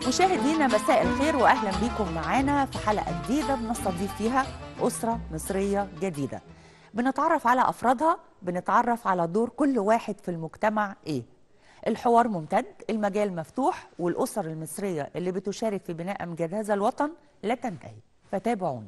مشاهدينا مساء الخير واهلا بكم معانا في حلقه جديده بنستضيف فيها اسره مصريه جديده. بنتعرف على افرادها، بنتعرف على دور كل واحد في المجتمع ايه. الحوار ممتد، المجال مفتوح والاسر المصريه اللي بتشارك في بناء امجاد هذا الوطن لا تنتهي. فتابعونا.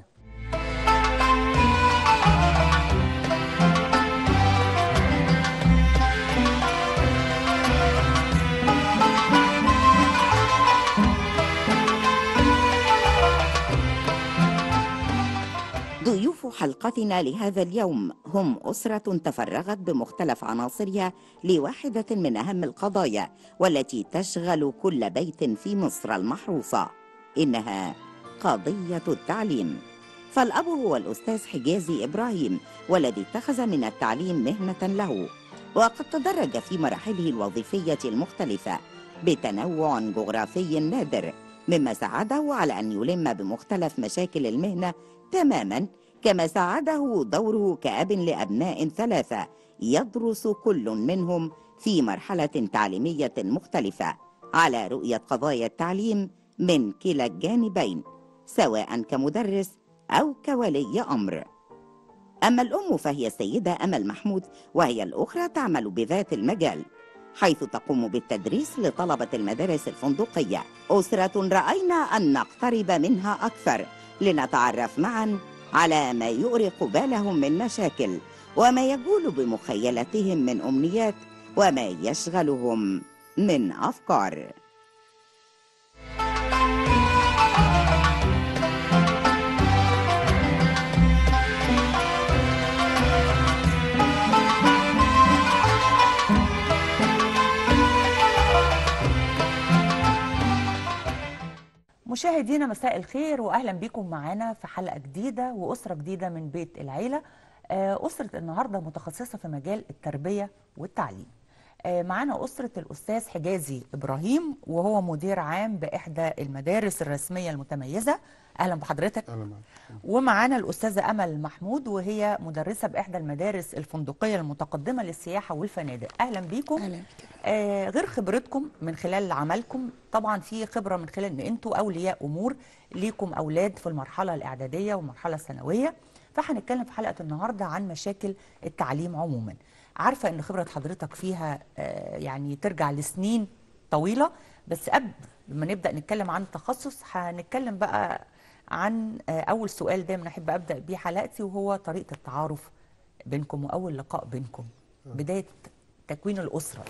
ضيوف حلقتنا لهذا اليوم هم أسرة تفرغت بمختلف عناصرها لواحدة من أهم القضايا والتي تشغل كل بيت في مصر المحروسة إنها قضية التعليم فالأب هو الأستاذ حجازي إبراهيم والذي اتخذ من التعليم مهنة له وقد تدرج في مراحله الوظيفية المختلفة بتنوع جغرافي نادر مما ساعده على أن يلم بمختلف مشاكل المهنة تماما كما ساعده دوره كأب لأبناء ثلاثة يدرس كل منهم في مرحلة تعليمية مختلفة على رؤية قضايا التعليم من كلا الجانبين سواء كمدرس أو كولي أمر أما الأم فهي السيدة أمل محمود وهي الأخرى تعمل بذات المجال حيث تقوم بالتدريس لطلبة المدارس الفندقية أسرة رأينا أن نقترب منها أكثر لنتعرف معا على ما يؤرق بالهم من مشاكل وما يجول بمخيلتهم من أمنيات وما يشغلهم من أفكار مشاهدينا مساء الخير واهلا بكم معانا في حلقه جديده واسره جديده من بيت العيله آه، اسره النهارده متخصصه في مجال التربيه والتعليم آه، معانا اسره الاستاذ حجازي ابراهيم وهو مدير عام باحدى المدارس الرسميه المتميزه اهلا بحضرتك اهلا معك ومعانا الأستاذة أمل محمود وهي مدرسة بإحدى المدارس الفندقية المتقدمة للسياحة والفنادق أهلا بيكم أهلا آه غير خبرتكم من خلال عملكم طبعا في خبرة من خلال أن أنتوا أولياء أمور ليكم أولاد في المرحلة الإعدادية والمرحلة الثانوية فهنتكلم في حلقة النهاردة عن مشاكل التعليم عموما عارفة أن خبرة حضرتك فيها آه يعني ترجع لسنين طويلة بس قبل ما نبدأ نتكلم عن التخصص هنتكلم بقى عن آه، أول سؤال دايما أحب أبدأ بيه حلقتي وهو طريقة التعارف بينكم وأول لقاء بينكم بداية تكوين الأسرة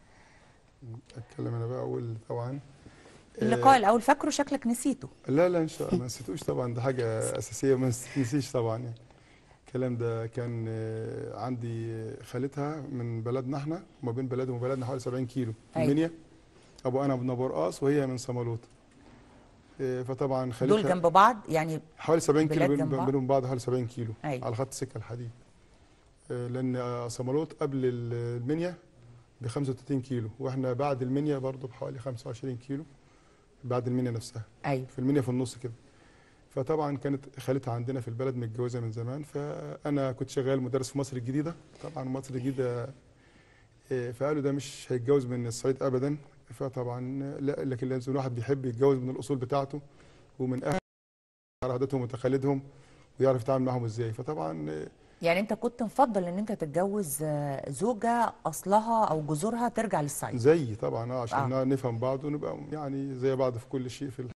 اتكلم انا بقى اقول طبعا اللقاء الأول فاكره شكلك نسيته لا لا ان شاء الله ما نسيتوش طبعا ده حاجه اساسيه ما نسيش طبعا يعني الكلام ده كان آه، عندي خالتها من بلدنا احنا وما بين بلدهم وبلدنا حوالي 70 كيلو أيوة. المنيا ابو انا من ابو رقاص وهي من صمالوط آه، فطبعا خالتها دول جنب بعض يعني حوالي 70 كيلو بلاد بين- جنب بعض؟ بينهم بعض حوالي 70 كيلو أيوة. على خط سكه الحديد آه، لان آه، صمالوط قبل ال- المنيا ب 35 كيلو واحنا بعد المنيا برضه بحوالي 25 كيلو بعد المنيا نفسها أيوه في المنيا في النص كده فطبعا كانت خالتها عندنا في البلد متجوزه من زمان فانا كنت شغال مدرس في مصر الجديده طبعا مصر الجديده آه، فقالوا ده مش هيتجوز من الصعيد ابدا فطبعا لا لكن لازم الواحد بيحب يتجوز من الاصول بتاعته ومن اهل عاداتهم وتقاليدهم ويعرف يتعامل معاهم ازاي فطبعا آه، يعني أنت كنت مفضل إن أنت تتجوز آه، زوجة أصلها أو جذورها ترجع للصعيد زي طبعا اه عشان آه. نفهم بعض ونبقى يعني زي بعض في كل شيء في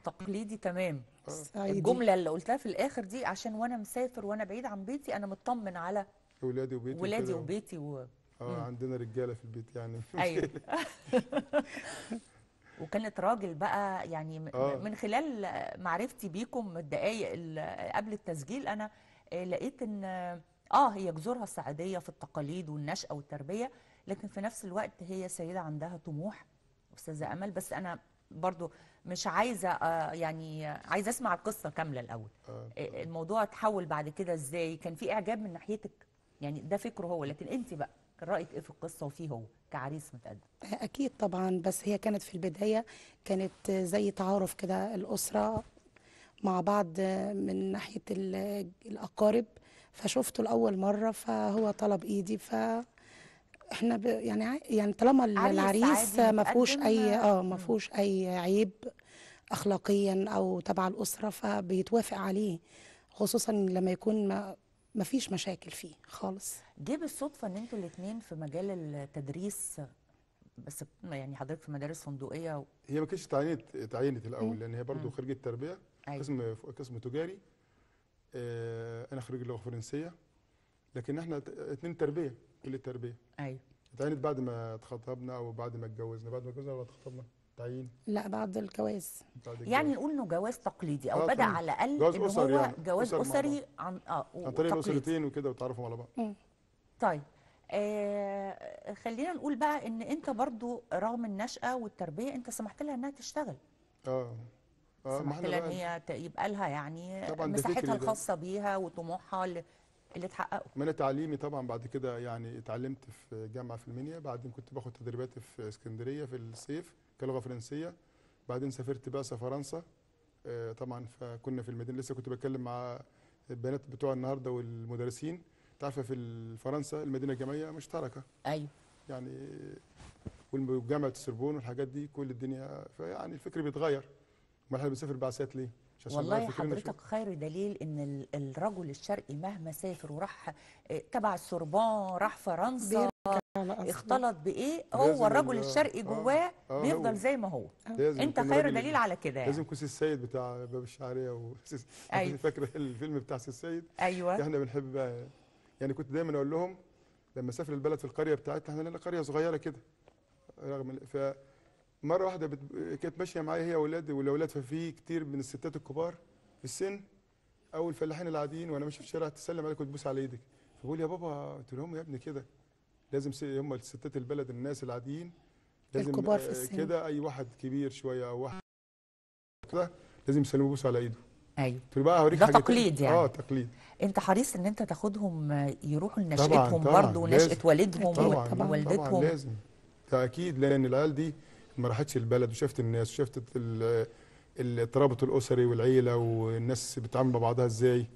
تقليدي تمام صعيدي. الجمله اللي قلتها في الاخر دي عشان وانا مسافر وانا بعيد عن بيتي انا مطمن على ولادي وبيتي ولادي وكده. وبيتي و... اه عندنا رجاله في البيت يعني ايوه وكانت راجل بقى يعني م- آه. من خلال معرفتي بيكم الدقايق ال- قبل التسجيل انا آه، لقيت ان اه هي جذورها السعوديه في التقاليد والنشأه والتربيه لكن في نفس الوقت هي سيده عندها طموح استاذه امل بس انا برضو مش عايزه آه، يعني عايزه اسمع القصه كامله الاول آه. آه، الموضوع اتحول بعد كده ازاي كان في اعجاب من ناحيتك يعني ده فكره هو لكن انت بقى كان رايك ايه في القصه وفيه هو كعريس متقدم أكيد طبعا بس هي كانت في البداية كانت زي تعارف كده الأسرة مع بعض من ناحية ال- الأقارب فشفته لأول مرة فهو طلب إيدي ف احنا ب يعني ع- يعني طالما ال- عريس العريس عادي ما فيهوش متقدم، اي اه مم. ما فيهوش اي عيب اخلاقيا او تبع الاسره فبيتوافق عليه خصوصا لما يكون ما ما فيش مشاكل فيه خالص جه بالصدفه ان انتوا الاثنين في مجال التدريس بس يعني حضرتك في مدارس فندقيه و... هي ما كانتش تعينت تعينت الاول لان هي برضه خريجه تربيه أيوة. قسم قسم تجاري آه، انا خريج لغه فرنسيه لكن احنا ت- اتنين تربيه كليه تربيه ايوه اتعينت بعد ما اتخطبنا او بعد ما اتجوزنا بعد ما اتجوزنا ولا اتخطبنا تعيين لا بعد الجواز بعد يعني الجواز. نقول انه جواز تقليدي او آه، بدا طبعاً. على الاقل جواز ان أسر هو يعني، جواز أسر مع اسري بعض. عن اه عن طريق وتقليدي. الاسرتين وكده وتعرفوا على بعض طيب آه خلينا نقول بقى ان انت برضو رغم النشأة والتربية انت سمحت لها انها تشتغل اه اه ما سمحت احنا لها ان بقى هي ت- يبقى لها يعني طبعاً ده فكري مساحتها ده. الخاصة بيها وطموحها اللي, اللي تحققه ما انا تعليمي طبعا بعد كده يعني اتعلمت في جامعه في المنيا بعدين كنت باخد تدريبات في اسكندريه في الصيف كلغه فرنسيه بعدين سافرت بعثه فرنسا آه، طبعا فكنا في المدينه لسه كنت بتكلم مع البنات بتوع النهارده والمدرسين انت عارفه في فرنسا المدينه الجامعيه مشتركه ايوه يعني وجامعه السربون والحاجات دي كل الدنيا فيعني الفكر بيتغير امال احنا بنسافر بعثات ليه؟ مش عشان والله نغير فكرنا حضرتك خير دليل ان ال- الرجل الشرقي مهما سافر وراح آه، تبع السوربون راح فرنسا بيرجع على أصله. اختلط بايه لازم هو الرجل ال- الشرقي آه، جواه آه، بيفضل هو. زي ما هو لازم انت يكون خير راجل- دليل على كده يعني لازم يكون سي السيد بتاع باب الشعريه و أيوة. فاكره الفيلم بتاع سي السيد ايوه احنا بنحب بقى يعني كنت دايما اقول لهم لما اسافر البلد في القريه بتاعتنا احنا لنا قريه صغيره كده رغم ال- ف مره واحده بت... كانت ماشيه معايا هي واولاد والاولاد ففي كتير من الستات الكبار في السن او الفلاحين العاديين وانا ماشي في الشارع تسلم عليك وتبوس على ايدك فبقول يا بابا قلت لهم يا ابني كده لازم س- هم الستات البلد الناس العاديين لازم الكبار في آه، السن. كده اي واحد كبير شويه او واحد كده لازم يسلموا يبوسوا على ايده ايوه قلت له بقى هوريك ده حاجه تانية. تقليد يعني. اه تقليد انت حريص ان انت تاخدهم يروحوا طبعاً، لنشأتهم طبعاً، برضه ونشأة لازم. والدهم أكيد، طبعا طبعاً. ووالدتهم طبعا لازم ده اكيد لان العيال دي ما راحتش البلد وشافت الناس وشافت ال- الترابط الاسري والعيله والناس بتتعامل مع بعضها ازاي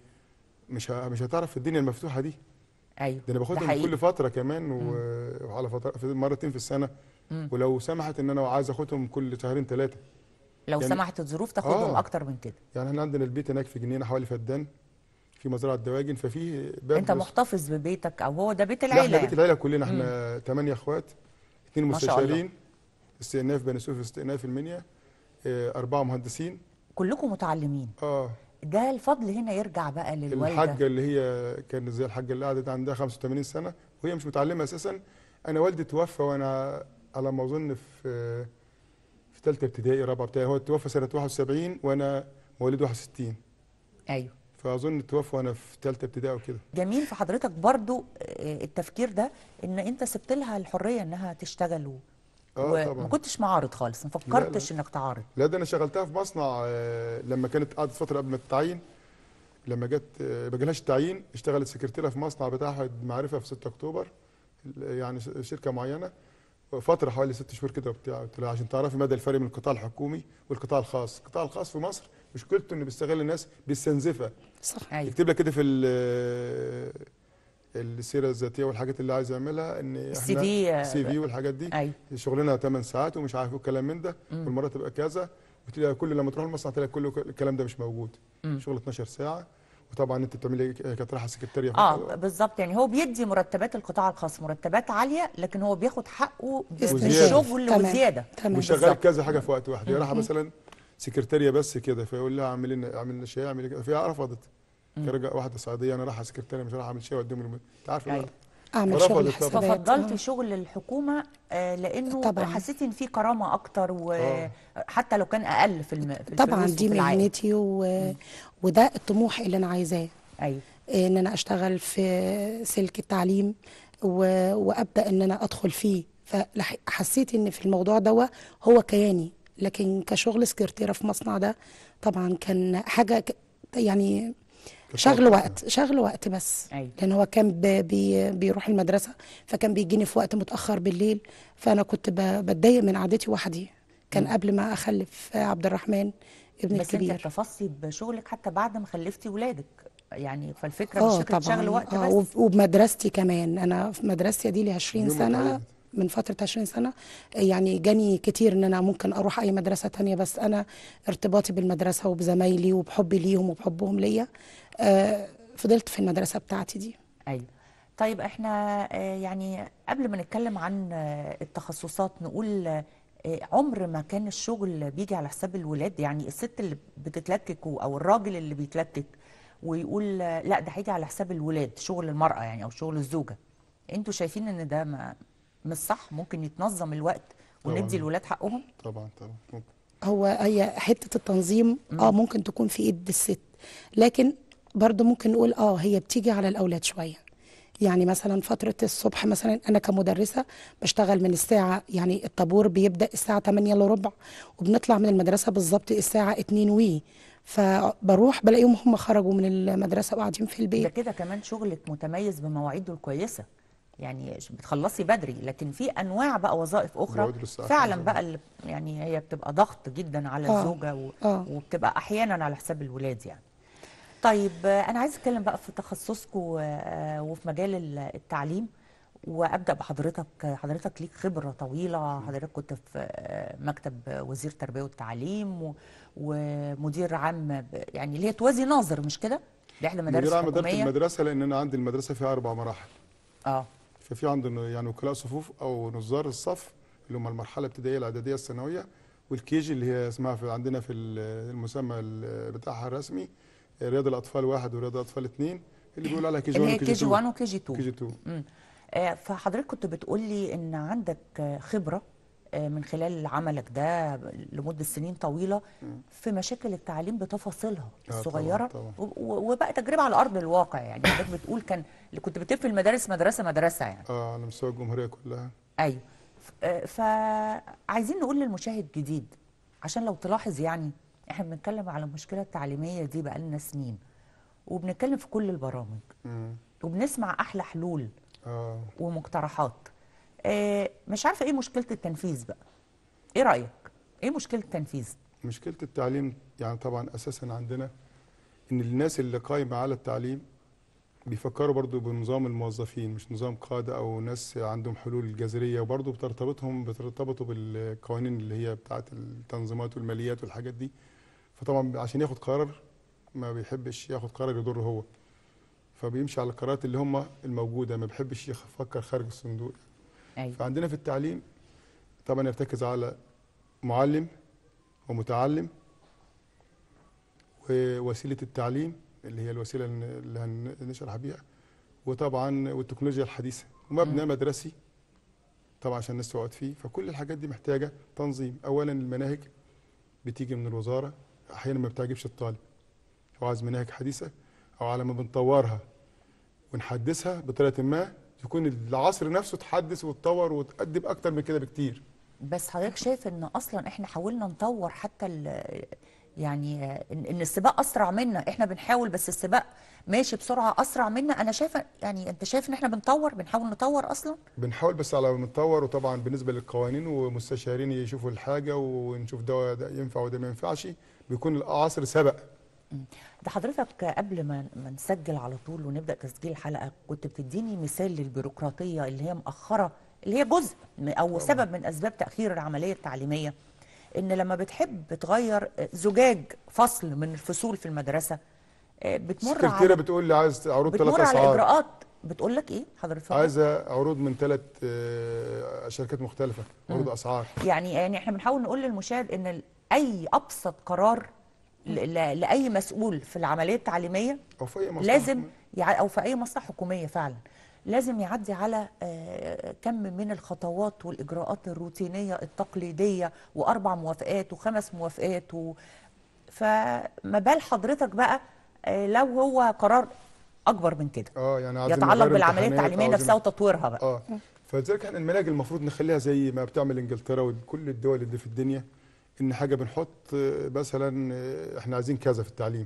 مش ه- مش هتعرف في الدنيا المفتوحه دي ايوه ده انا باخدهم حقيقي. كل فتره كمان و- وعلى فتره في مرتين في السنه مم. ولو سمحت ان انا عايز اخدهم كل شهرين ثلاثه لو يعني- سمحت الظروف تاخدهم آه. اكتر من كده يعني احنا عندنا البيت هناك في جنينه حوالي فدان في مزرعه دواجن ففي باب انت بس- محتفظ ببيتك او هو ده بيت لا العيله احنا بيت يعني. العيله كلنا احنا ثمانيه اخوات اثنين ما شاء الله. مستشارين استئناف بني سويف استئناف المنيا آه، اربعه مهندسين كلكم متعلمين اه ده الفضل هنا يرجع بقى للوالده الحاجه اللي هي كانت زي الحاجه اللي قعدت عندها 85 سنه وهي مش متعلمه اساسا انا والدي توفى وانا على ما اظن في في ثالثه ابتدائي رابعه ابتدائي هو توفى سنه 71 وانا مواليد 61 ايوه فاظن توفى وانا في ثالثه ابتدائي وكده جميل في حضرتك برضو آه، التفكير ده ان انت سبت لها الحريه انها تشتغل و... اه وما طبعا كنتش معارض خالص ما فكرتش انك تعارض لا ده انا شغلتها في مصنع آه، لما كانت قعدت فتره قبل ما تتعين لما جت آه، ما جالهاش التعيين اشتغلت سكرتيره في مصنع بتاع واحد معرفه في 6 اكتوبر ال- يعني ش- شركه معينه فتره حوالي ست شهور كده وبتاع قلت لها عشان تعرفي مدى الفرق بين القطاع الحكومي والقطاع الخاص القطاع الخاص في مصر مشكلته انه بيستغل الناس بيستنزفها صح ايوه يكتب لك كده في ال- السيره الذاتيه والحاجات اللي عايز يعملها ان احنا السي في آه، السي في والحاجات دي ايوه شغلنا 8 ساعات ومش عارف ايه الكلام من ده مم. والمرة تبقى كذا وتلاقي كل لما تروح المصنع تلاقي كل الكلام ده مش موجود مم. شغل 12 ساعه وطبعا انت بتعملي كانت رايحه سكرتاريه اه بالظبط يعني هو بيدي مرتبات القطاع الخاص مرتبات عاليه لكن هو بياخد حقه ب- وزيادة. بالشغل تمام. وزياده تمام وشغال بالظبط. كذا حاجه في وقت واحد هي رايحه مم. مثلا سكرتاريه بس كده فيقول لها اعمل لنا اعمل لنا شاي اعمل كده فهي رفضت كرجع واحده صعيديه انا رايحه سكرتاريه مش رايحه اعمل شاي واديهم الم- انت عارف أيوة. بقى اعمل رفضت شغل طبعاً. حسابات ففضلت آه. شغل الحكومه آه، لانه طبعاً. حسيتي ان في كرامه اكتر آه. وحتى لو كان اقل في الم... في طبعا الفلوس دي وفي العائد. مهنتي و... وده الطموح اللي انا عايزاه ايوه ان انا اشتغل في سلك التعليم و... وابدا ان انا ادخل فيه فحسيت ان في الموضوع ده هو كياني لكن كشغل سكرتيره في مصنع ده طبعا كان حاجه ك... يعني شغل كتر- وقت شغل وقت بس أيوة. لان هو كان ب... بي... بيروح المدرسه فكان بيجيني في وقت متاخر بالليل فانا كنت ب... بتضايق من قعدتي وحدي كان قبل ما اخلف عبد الرحمن ابني بس انت الكبير احتفظتي بشغلك حتى بعد ما خلفتي ولادك يعني فالفكره اه مش فكره شغل وقت آه بس وب- وبمدرستي كمان انا في مدرستي دي لي 20 يوم ما سنه اتعينت. من فتره 20 سنه يعني جاني كتير ان انا ممكن اروح اي مدرسه تانية بس انا ارتباطي بالمدرسه وبزمايلي وبحبي ليهم وبحبهم ليا آه فضلت في المدرسه بتاعتي دي ايوه طيب احنا آه، يعني قبل ما نتكلم عن آه، التخصصات نقول آه، عمر ما كان الشغل بيجي على حساب الولاد يعني الست اللي بتتلكك او الراجل اللي بيتلكك ويقول آه، لا ده هيجي على حساب الولاد شغل المرأة يعني او شغل الزوجة انتوا شايفين ان ده ما مش صح ممكن يتنظم الوقت وندي طبعاً. الولاد حقهم طبعا طبعا ممكن. هو هي حته التنظيم اه ممكن تكون في ايد الست لكن برضو ممكن نقول اه هي بتيجي على الاولاد شويه يعني مثلا فترة الصبح مثلا أنا كمدرسة بشتغل من الساعة يعني الطابور بيبدأ الساعة 8 إلا ربع وبنطلع من المدرسة بالظبط الساعة 2 وي فبروح بلاقيهم هم خرجوا من المدرسة وقاعدين في ده البيت كده كمان شغلك متميز بمواعيده الكويسه يعني ش- بتخلصي بدري لكن في انواع بقى وظائف اخرى مواعيد للساعة فعلا خمسة. بقى اللي يعني هي بتبقى ضغط جدا على آه، الزوجه و... آه. وبتبقى احيانا على حساب الولاد يعني طيب آه، انا عايز اتكلم بقى في تخصصكم وفي مجال ال- التعليم وابدا بحضرتك حضرتك ليك خبره طويله حضرتك كنت في آه، مكتب وزير التربيه والتعليم و... ومدير عام ب- يعني اللي هي توازي ناظر مش كده لاحدى المدارس مدير عام اداره الحكوميه المدرسه لان انا عندي المدرسه فيها اربع مراحل اه ففي عندنا يعني وكلاء صفوف او نظار الصف اللي هم المرحله الابتدائيه الاعداديه الثانويه والكيجي اللي هي اسمها في عندنا في ال- المسمى ال- بتاعها الرسمي رياض الاطفال واحد ورياض الاطفال اثنين اللي بيقول عليها كيجي اللي 1 هي كي جي 1 وكي جي 2 كيجي 2 مم. آه، فحضرتك كنت بتقول لي ان عندك آه، خبره آه، من خلال عملك ده لمده سنين طويله في مشاكل التعليم بتفاصيلها آه، طبعاً، الصغيره طبعاً. و- و- وبقى تجربه على ارض الواقع يعني حضرتك بتقول كان اللي كنت بتلف المدارس مدرسه مدرسه يعني اه على مستوى الجمهوريه كلها ايوه ف- آه، فعايزين نقول للمشاهد جديد عشان لو تلاحظ يعني احنا بنتكلم على المشكله التعليميه دي بقالنا سنين وبنتكلم في كل البرامج مم. وبنسمع احلى حلول اه ومقترحات آه، مش عارفه ايه مشكله التنفيذ بقى ايه رايك ايه مشكله التنفيذ مشكله التعليم يعني طبعا اساسا عندنا ان الناس اللي قايمه على التعليم بيفكروا برضو بنظام الموظفين مش نظام قاده او ناس عندهم حلول جذريه وبرضو بترتبطهم بترتبطوا بالقوانين اللي هي بتاعه التنظيمات والماليات والحاجات دي فطبعا عشان ياخد قرار ما بيحبش ياخد قرار يضره هو فبيمشي على القرارات اللي هم الموجوده ما بيحبش يفكر خارج الصندوق ايوه فعندنا في التعليم طبعا يرتكز على معلم ومتعلم ووسيلة التعليم اللي هي الوسيلة اللي هنشرح بيها وطبعا والتكنولوجيا الحديثة ومبنى مدرسي طبعا عشان الناس تقعد فيه فكل الحاجات دي محتاجة تنظيم أولا المناهج بتيجي من الوزارة أحيانا ما بتعجبش الطالب هو عايز مناهج حديثة أو على ما بنطورها ونحدثها بطريقة ما يكون العصر نفسه اتحدث واتطور وتقدم أكتر من كده بكتير بس حضرتك شايف ان اصلا احنا حاولنا نطور حتى ال- يعني آه، ان إن السباق اسرع منا احنا بنحاول بس السباق ماشي بسرعه اسرع منا انا شايفه يعني انت شايف ان احنا بنطور بنحاول نطور اصلا بنحاول بس على ما نطور وطبعا بالنسبه للقوانين ومستشارين يشوفوا الحاجه ونشوف ده, ده ينفع وده ما ينفعش بيكون العصر سبق ده حضرتك قبل ما ما نسجل على طول ونبدا تسجيل الحلقه كنت بتديني مثال للبيروقراطيه اللي هي مأخره اللي هي جزء من- او سبب من اسباب تاخير العمليه التعليميه ان لما بتحب تغير زجاج فصل من الفصول في المدرسه آه، بتمر السكرتيره على بتقول لي عايز عروض ثلاث بتمر على اسعار اجراءات بتقول لك ايه حضرتك عايزه عروض من ثلاث شركات مختلفه عروض اسعار يعني يعني احنا بنحاول نقول للمشاهد ان ال- اي ابسط قرار ل- ل- لاي مسؤول في العمليه التعليميه او في اي مصلحة لازم يع... او في اي مصلحه حكوميه فعلا لازم يعدي على آه، كم من الخطوات والاجراءات الروتينيه التقليديه واربع موافقات وخمس موافقات و... فما بال حضرتك بقى آه، لو هو قرار اكبر من كده اه يعني عايزين يتعلق نغير بالعمليه امتحانات، التعليميه عاوزين- نفسها وتطويرها بقى اه فلذلك احنا المناهج المفروض نخليها زي ما بتعمل انجلترا وكل الدول اللي في الدنيا ان حاجه بنحط آه، مثلا آه، احنا عايزين كذا في التعليم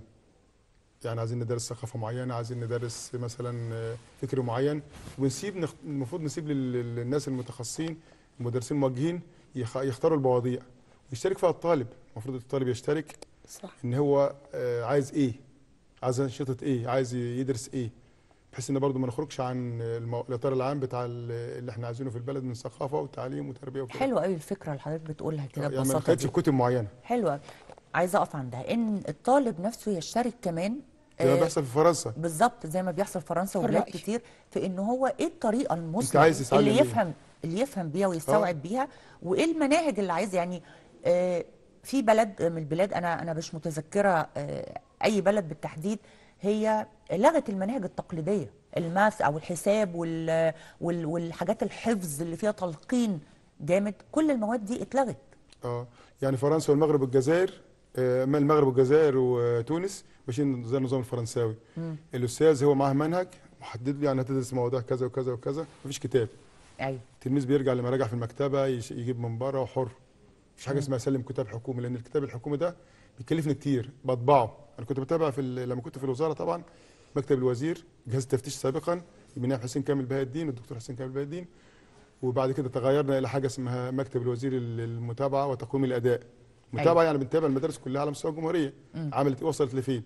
يعني عايزين ندرس ثقافه معينه عايزين ندرس مثلا آه، فكر معين ونسيب نخ... المفروض نسيب لل- للناس المتخصصين المدرسين الموجهين يخ... يختاروا المواضيع يشترك فيها الطالب المفروض الطالب يشترك صح ان هو آه، عايز ايه عايز انشطه ايه عايز يدرس ايه بحيث ان برضه ما نخرجش عن المو... الاطار العام بتاع ال- اللي احنا عايزينه في البلد من ثقافه وتعليم وتربيه وكده حلوه قوي الفكره اللي حضرتك بتقولها كده يعني ما ببساطه نخدش دي في كتب معينه حلوه عايزه اقف عندها ان الطالب نفسه يشترك كمان زي ما آه، بيحصل في فرنسا بالظبط زي ما بيحصل في فرنسا وبلاد الرأي. كتير في ان هو ايه الطريقه المثلى عايز تتعلم اللي إيه؟ يفهم اللي يفهم بيها ويستوعب بيها وايه المناهج اللي عايز يعني آه في بلد من البلاد انا انا مش متذكره آه اي بلد بالتحديد هي لغت المناهج التقليديه الماث او الحساب وال وال والحاجات الحفظ اللي فيها تلقين جامد كل المواد دي اتلغت اه يعني فرنسا والمغرب والجزائر آه، ما المغرب والجزائر وتونس ماشيين زي النظام الفرنساوي الاستاذ هو معاه منهج محدد له يعني هتدرس مواضيع كذا وكذا وكذا مفيش كتاب ايوه التلميذ بيرجع لمراجع في المكتبه يش- يجيب من بره وحر مفيش حاجه اسمها سلم كتاب حكومي لان الكتاب الحكومي ده بيكلفني كتير بطبعه انا كنت بتابع في ال- لما كنت في الوزاره طبعا مكتب الوزير جهاز التفتيش سابقا بنائب حسين كامل بهاء الدين والدكتور حسين كامل بهاء الدين وبعد كده تغيرنا الى حاجه اسمها مكتب الوزير ال- المتابعه وتقويم الاداء متابعه يعني بنتابع المدارس كلها على مستوى الجمهوريه عملت ايه وصلت لفين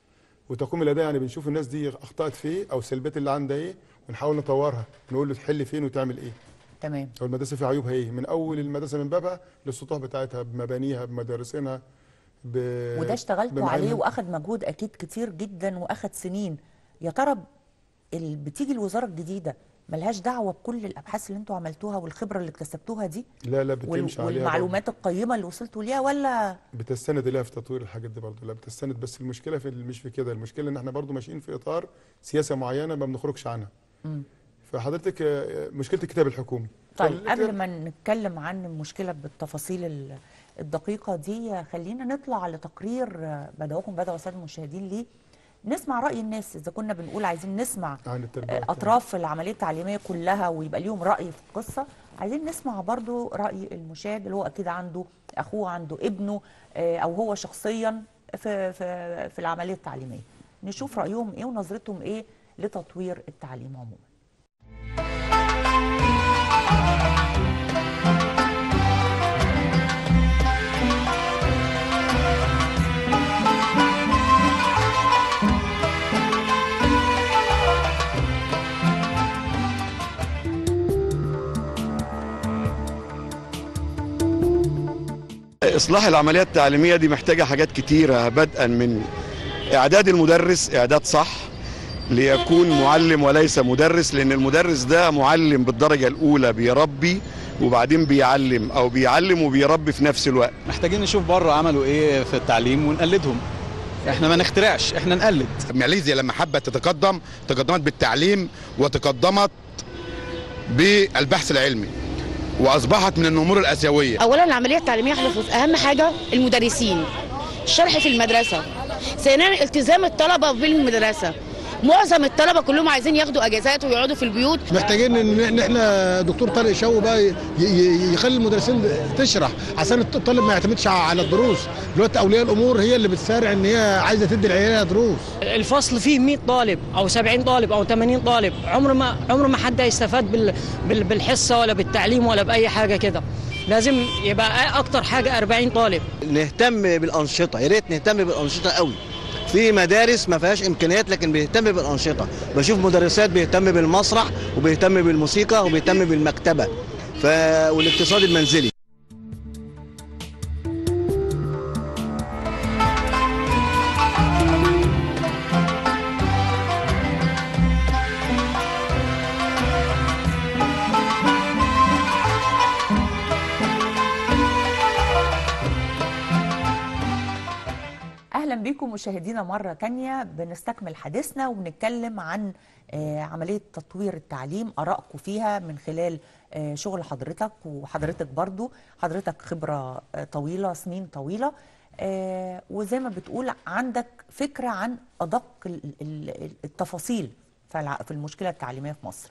وتقويم الاداء يعني بنشوف الناس دي اخطات في ايه او السلبيات اللي عندها ايه ونحاول نطورها نقول له تحل فين وتعمل ايه تمام او المدرسه فيها عيوبها ايه من اول المدرسه من بابها للسطوح بتاعتها بمبانيها بمدارسينها ب... وده اشتغلتوا بمعاملها. عليه واخد مجهود اكيد كتير جدا واخد سنين يا ترى ال- بتيجي الوزاره الجديده ملهاش دعوه بكل الابحاث اللي انتوا عملتوها والخبره اللي اكتسبتوها دي لا لا وال- بتمشي عليها والمعلومات القيمه اللي وصلتوا ليها ولا برضه. بتستند اليها في تطوير الحاجات دي برضه لا بتستند بس المشكله في مش في كده المشكله ان احنا برضه ماشيين في اطار سياسه معينه ما بنخرجش عنها فحضرتك آه، مشكله الكتاب الحكومي طيب فالكتاب- قبل ما نتكلم عن المشكله بالتفاصيل ال- الدقيقه دي خلينا نطلع لتقرير آه، بدعوكم بدعو الساده المشاهدين ليه نسمع راي الناس اذا كنا بنقول عايزين نسمع عن التربيه آه، والتعليم. اطراف العمليه التعليميه كلها ويبقى ليهم راي في القصه عايزين نسمع برضو راي المشاهد اللي هو اكيد عنده اخوه عنده ابنه آه، او هو شخصيا في في في العمليه التعليميه نشوف رايهم ايه ونظرتهم ايه لتطوير التعليم عموما إصلاح العملية التعليمية دي محتاجة حاجات كتيرة بدءا من إعداد المدرس إعداد صح ليكون معلم وليس مدرس لأن المدرس ده معلم بالدرجة الأولى بيربي وبعدين بيعلم أو بيعلم وبيربي في نفس الوقت محتاجين نشوف بره عملوا ايه في التعليم ونقلدهم احنا ما نخترعش احنا نقلد ماليزيا لما حبت تتقدم تقدمت بالتعليم وتقدمت بالبحث العلمي واصبحت من النمور الاسيويه اولا العمليه التعليميه حفظ اهم حاجه المدرسين الشرح في المدرسه ثانيا التزام الطلبه بالمدرسه معظم الطلبه كلهم عايزين ياخدوا اجازات ويقعدوا في البيوت محتاجين ان إن احنا دكتور طارق شو بقى ي- ي- يخلي المدرسين تشرح عشان الطالب ما يعتمدش على الدروس دلوقتي اولياء الامور هي اللي بتسارع ان هي عايزه تدي لعيالها دروس الفصل فيه 100 طالب او 70 طالب او 80 طالب عمر ما عمر ما حد هيستفاد بال بال بالحصه ولا بالتعليم ولا باي حاجه كده لازم يبقى اكتر حاجه 40 طالب نهتم بالانشطه يا ريت نهتم بالانشطه قوي في مدارس ما فيهاش امكانيات لكن بيهتم بالانشطه بشوف مدرسات بيهتم بالمسرح وبيهتم بالموسيقى وبيهتم بالمكتبه ف... والاقتصاد المنزلي بيكم مشاهدينا مرة تانية بنستكمل حديثنا وبنتكلم عن آه، عملية تطوير التعليم أراءكم فيها من خلال آه، شغل حضرتك وحضرتك برضو حضرتك خبرة آه، طويلة سنين طويلة آه، وزي ما بتقول عندك فكرة عن أدق ال- ال- التفاصيل في الع- في المشكلة التعليمية في مصر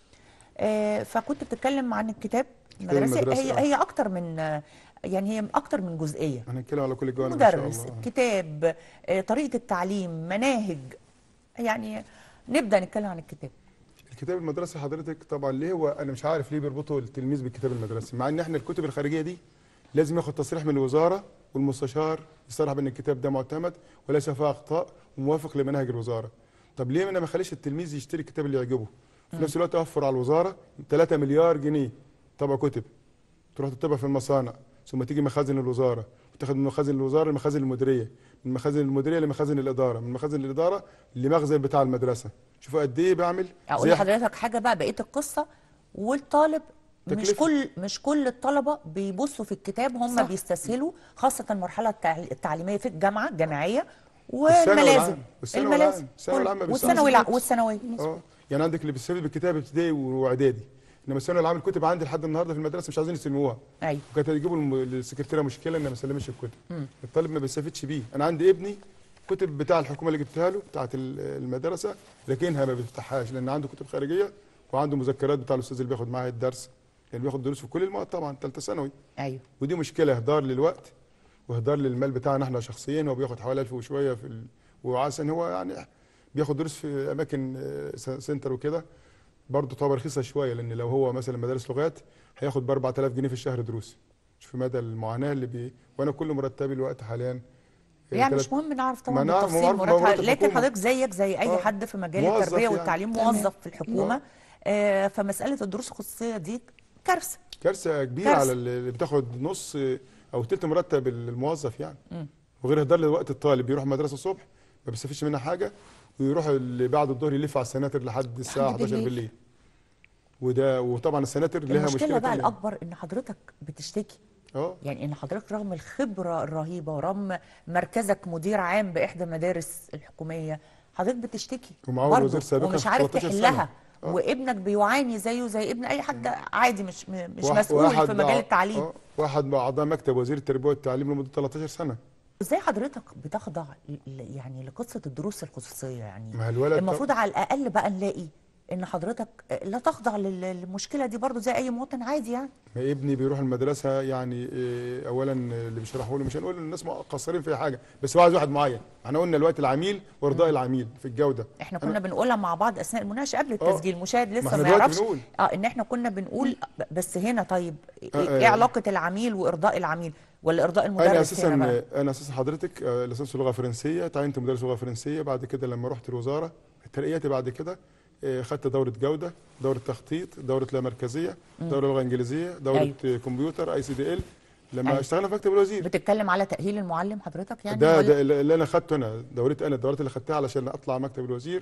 آه، فكنت بتتكلم عن الكتاب كتاب المدرسي المدرسي، هي آه. هي أكتر من آه، يعني هي أكتر من جزئية هنتكلم على كل الجوانب ان شاء مدرس الله كتاب آه، طريقة التعليم مناهج يعني نبدأ نتكلم عن الكتاب الكتاب المدرسي حضرتك طبعا ليه هو انا مش عارف ليه بيربطوا التلميذ بالكتاب المدرسي مع ان احنا الكتب الخارجيه دي لازم ياخد تصريح من الوزاره والمستشار يصرح بان الكتاب ده معتمد وليس فيه اخطاء وموافق لمناهج الوزاره طب ليه انا ما اخليش التلميذ يشتري الكتاب اللي يعجبه في نفس الوقت اوفر على الوزاره 3 مليار جنيه طبع كتب تروح تطبع في المصانع ثم تيجي مخازن الوزاره وتاخد من مخازن الوزاره لمخازن المديريه من مخازن المديريه لمخازن الاداره من مخازن الاداره لمخزن بتاع المدرسه شوفوا قد ايه بعمل اقول زي لحضرتك حاجه بقى بقيه القصه والطالب مش تكلفة. كل مش كل الطلبه بيبصوا في الكتاب هم صح. بيستسهلوا خاصه المرحله التع- التعليميه في الجامعه الجامعيه والثانوي والملازم العام. والثانوي الملازم العام. الثانوي كل- العام ما والثانوي بيستسهلش. الع- والثانويه اه يعني عندك اللي بيستفيد بالكتاب ابتدائي واعدادي انما الثانوي العام الكتب عندي لحد النهارده في المدرسه مش عايزين يسلموها ايوه وكانت هيجيبوا الم- للسكرتيره مشكله ان ما سلمش الكتب الطالب ما بيستفيدش بيه انا عندي ابني كتب بتاع الحكومه اللي جبتها له بتاعت ال- المدرسه لكنها ما بيفتحهاش لان عنده كتب خارجيه وعنده مذكرات بتاع الاستاذ اللي بياخد معاه الدرس يعني بياخد دروس في كل المواد طبعا ثالثه ثانوي ايوه ودي مشكله اهدار للوقت واهدار للمال بتاعنا احنا شخصيا هو بياخد حوالي 1000 وشويه في ال... وعسى ان هو يعني بياخد دروس في اماكن آه، س- سنتر وكده برضه تعتبر رخيصه شويه لان لو هو مثلا مدارس لغات هياخد ب 4000 جنيه في الشهر دروس شوف مدى المعاناه اللي بي وانا كل مرتبي الوقت حاليا آه، يعني تلات- مش مهم نعرف ما طبعا نعرف- بالتفصيل ما نعرف مرتب مرتب لكن الحكومة. حضرتك زيك زي اي آه. حد في مجال موظف التربيه يعني. والتعليم تمام. موظف في الحكومه آه فمساله الدروس الخصوصيه دي كارثه كارثه كبيره كارثة. على اللي بتاخد نص آه، او تلت مرتب الموظف يعني مم. وغير اهدار لوقت الطالب بيروح المدرسه الصبح ما بيستفيدش منها حاجه ويروح اللي بعد الظهر يلف على السناتر لحد الساعه لحد 11 بالليل. بالليل وده وطبعا السناتر لها المشكله مشكله بقى تانية. الاكبر ان حضرتك بتشتكي اه يعني ان حضرتك رغم الخبره الرهيبه ورغم مركزك مدير عام باحدى المدارس الحكوميه حضرتك بتشتكي ومعاه برضه الوزير سابقا ومش في عارف 13 سنة. تحلها آه. وابنك بيعاني زيه زي ابن اي حد عادي مش م- مش واحد- مسؤول واحد في مجال مع- التعليم آه، واحد مع اعضاء مكتب وزير التربيه والتعليم لمده 13 سنه ازاي حضرتك بتخضع ل- ل- يعني لقصه الدروس الخصوصيه يعني ما الولد المفروض على الاقل بقى نلاقي ان حضرتك لا تخضع لل- للمشكله دي برضو زي اي مواطن عادي يعني ما ابني بيروح المدرسه يعني إيه، اولا اللي بيشرحوا له مش هنقول الناس قصرين في حاجه بس هو عايز واحد معين احنا قلنا الوقت العميل وارضاء العميل في الجوده احنا كنا بنقولها مع بعض اثناء المناقشه قبل التسجيل مشاهد لسه احنا ما دلوقتي يعرفش بنقول. اه ان احنا كنا بنقول ب- بس هنا طيب ايه آه، إيه آه. علاقه العميل وارضاء العميل ولا ارضاء المدرس انا هنا اساسا بقى انا اساسا حضرتك آه، ليسانس لغه فرنسيه تعينت مدرس لغه فرنسيه بعد كده لما رحت الوزاره ترقياتي بعد كده آه، خدت دوره جوده دوره تخطيط دوره لا مركزيه دوره لغه انجليزيه دوره أيوة. أيوه. كمبيوتر اي سي دي ال لما أيوة. اشتغلنا في مكتب الوزير بتتكلم على تاهيل المعلم حضرتك يعني ده, ولا- ده اللي انا خدته انا دورتي انا الدورات اللي خدتها علشان اطلع مكتب الوزير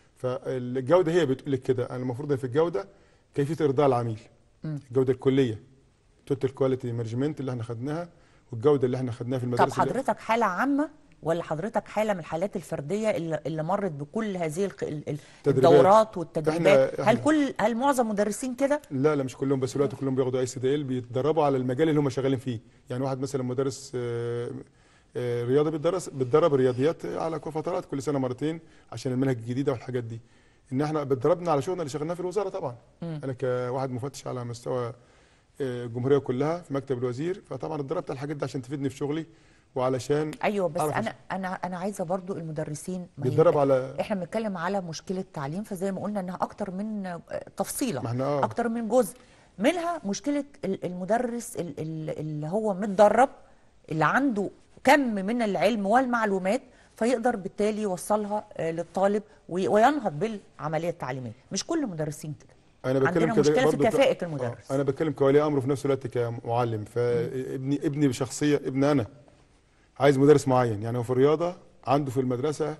فالجوده هي بتقول لك كده انا المفروض في الجوده كيفيه ارضاء العميل مم. الجوده الكليه توتال كواليتي مانجمنت اللي احنا خدناها والجوده اللي احنا خدناها في طب المدارس اللي- حضرتك حاله عامه ولا حضرتك حاله من الحالات الفرديه اللي, اللي مرت بكل هذه الق- ال- ال- تدريبات. الدورات والتدريبات إحنا- هل إحنا- كل هل معظم مدرسين كده لا لا مش كلهم بس دلوقتي كلهم بياخدوا اي سي دي ال بيتدربوا على المجال اللي هم شغالين فيه يعني واحد مثلا مدرس آه، آه، رياضه بيتدرس بيتدرب رياضيات على كل فترات كل سنه مرتين عشان المنهج الجديده والحاجات دي ان احنا بتدربنا على شغلنا اللي شغلناه في الوزاره طبعا مم. انا كواحد مفتش على مستوى آه، الجمهوريه كلها في مكتب الوزير فطبعا اتدربت على الحاجات دي عشان تفيدني في شغلي وعلشان ايوه بس أعرف انا انا انا عايزه برضو المدرسين ما هي- بيتدرب على احنا بنتكلم على مشكله تعليم فزي ما قلنا انها اكتر من آه، تفصيله ما احنا اه اكتر من جزء منها مشكله ال- المدرس ال- ال- اللي هو متدرب اللي عنده كم من العلم والمعلومات فيقدر بالتالي يوصلها آه، للطالب وي- وينهض بالعمليه التعليميه مش كل المدرسين كده انا بتكلم عندنا كده مشكله في برضو ك- كفاءه آه، المدرس انا بتكلم كولي امر وفي نفس الوقت كمعلم فابني ابني بشخصيه ابن انا عايز مدرس معين يعني هو في الرياضه عنده في المدرسه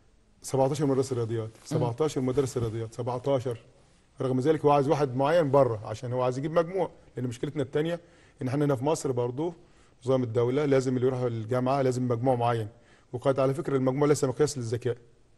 17 مدرس رياضيات 17 مدرس رياضيات 17 رغم ذلك هو عايز واحد معين بره عشان هو عايز يجيب مجموع لان مشكلتنا الثانيه ان احنا هنا في مصر برضه نظام الدوله لازم اللي يروح الجامعه لازم مجموع معين وقد على فكره المجموع ليس مقياس للذكاء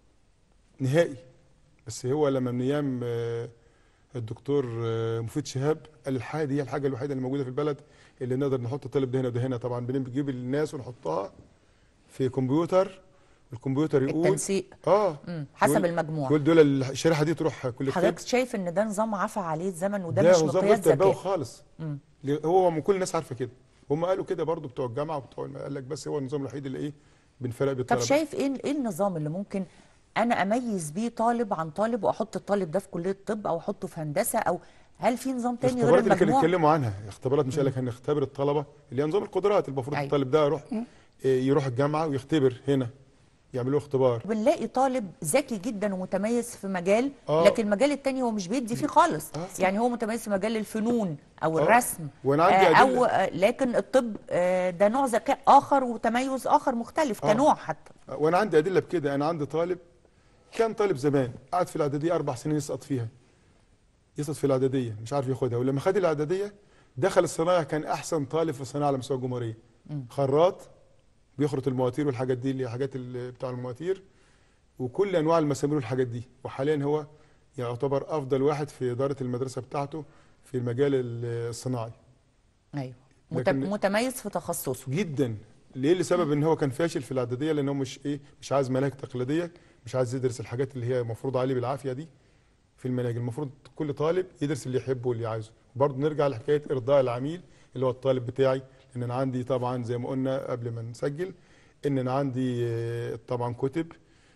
نهائي بس هو لما من ايام آه، الدكتور آه، مفيد شهاب قال الحاجه دي هي الحاجه الوحيده اللي موجوده في البلد اللي نقدر نحط الطالب ده هنا وده هنا طبعا بنجيب الناس ونحطها في كمبيوتر الكمبيوتر يقول التنسيق اه مم. حسب يقول- المجموع يقول دول الشريحه دي تروح كل حضرتك كتاب شايف ان ده نظام عفى عليه الزمن وده ده مش نظام مقياس غير تربوي ذكاء خالص مم. ليه- هو من كل الناس عارفه كده هم قالوا كده برضو بتوع الجامعه وبتوع الم- قال لك بس هو النظام الوحيد اللي ايه بنفرق بيه طب الطلبه شايف ايه ايه النظام اللي ممكن انا اميز بيه طالب عن طالب واحط الطالب ده في كليه طب او احطه في هندسه او هل في نظام تاني غير الاختبارات اللي كانوا المجموع يتكلموا عنها اختبارات مش قال لك هنختبر الطلبه اللي هي نظام القدرات المفروض أيوة. الطالب ده يروح إيه، يروح الجامعه ويختبر هنا يعملوا له اختبار بنلاقي طالب ذكي جدا ومتميز في مجال آه. لكن المجال التاني هو مش بيدي فيه خالص آه، صح. يعني هو متميز في مجال الفنون او آه. الرسم وأنا عندي آه، او أدلة. آه، لكن الطب آه، ده نوع ذكاء اخر وتميز اخر مختلف آه. كنوع حتى وانا عندي ادله بكده انا عندي طالب كان طالب زمان قعد في الاعداديه اربع سنين يسقط فيها يسقط في الاعداديه مش عارف ياخدها ولما خد الاعداديه دخل الصنايع كان احسن طالب في الصناعه على مستوى الجمهوريه خراط بيخرط المواتير والحاجات دي اللي هي حاجات ال- بتاع المواتير وكل انواع المسامير والحاجات دي وحاليا هو يعتبر افضل واحد في اداره المدرسه بتاعته في المجال ال- الصناعي ايوه مت- لكن- متميز في تخصصه جدا ليه لسبب ان هو كان فاشل في الاعداديه لان هو مش ايه مش عايز مناهج تقليديه مش عايز يدرس الحاجات اللي هي مفروض عليه بالعافيه دي في المناهج المفروض كل طالب يدرس اللي يحبه واللي عايزه برضه نرجع لحكايه ارضاء العميل اللي هو الطالب بتاعي ان انا عندي طبعا زي ما قلنا قبل ما نسجل ان انا عندي آه، طبعا كتب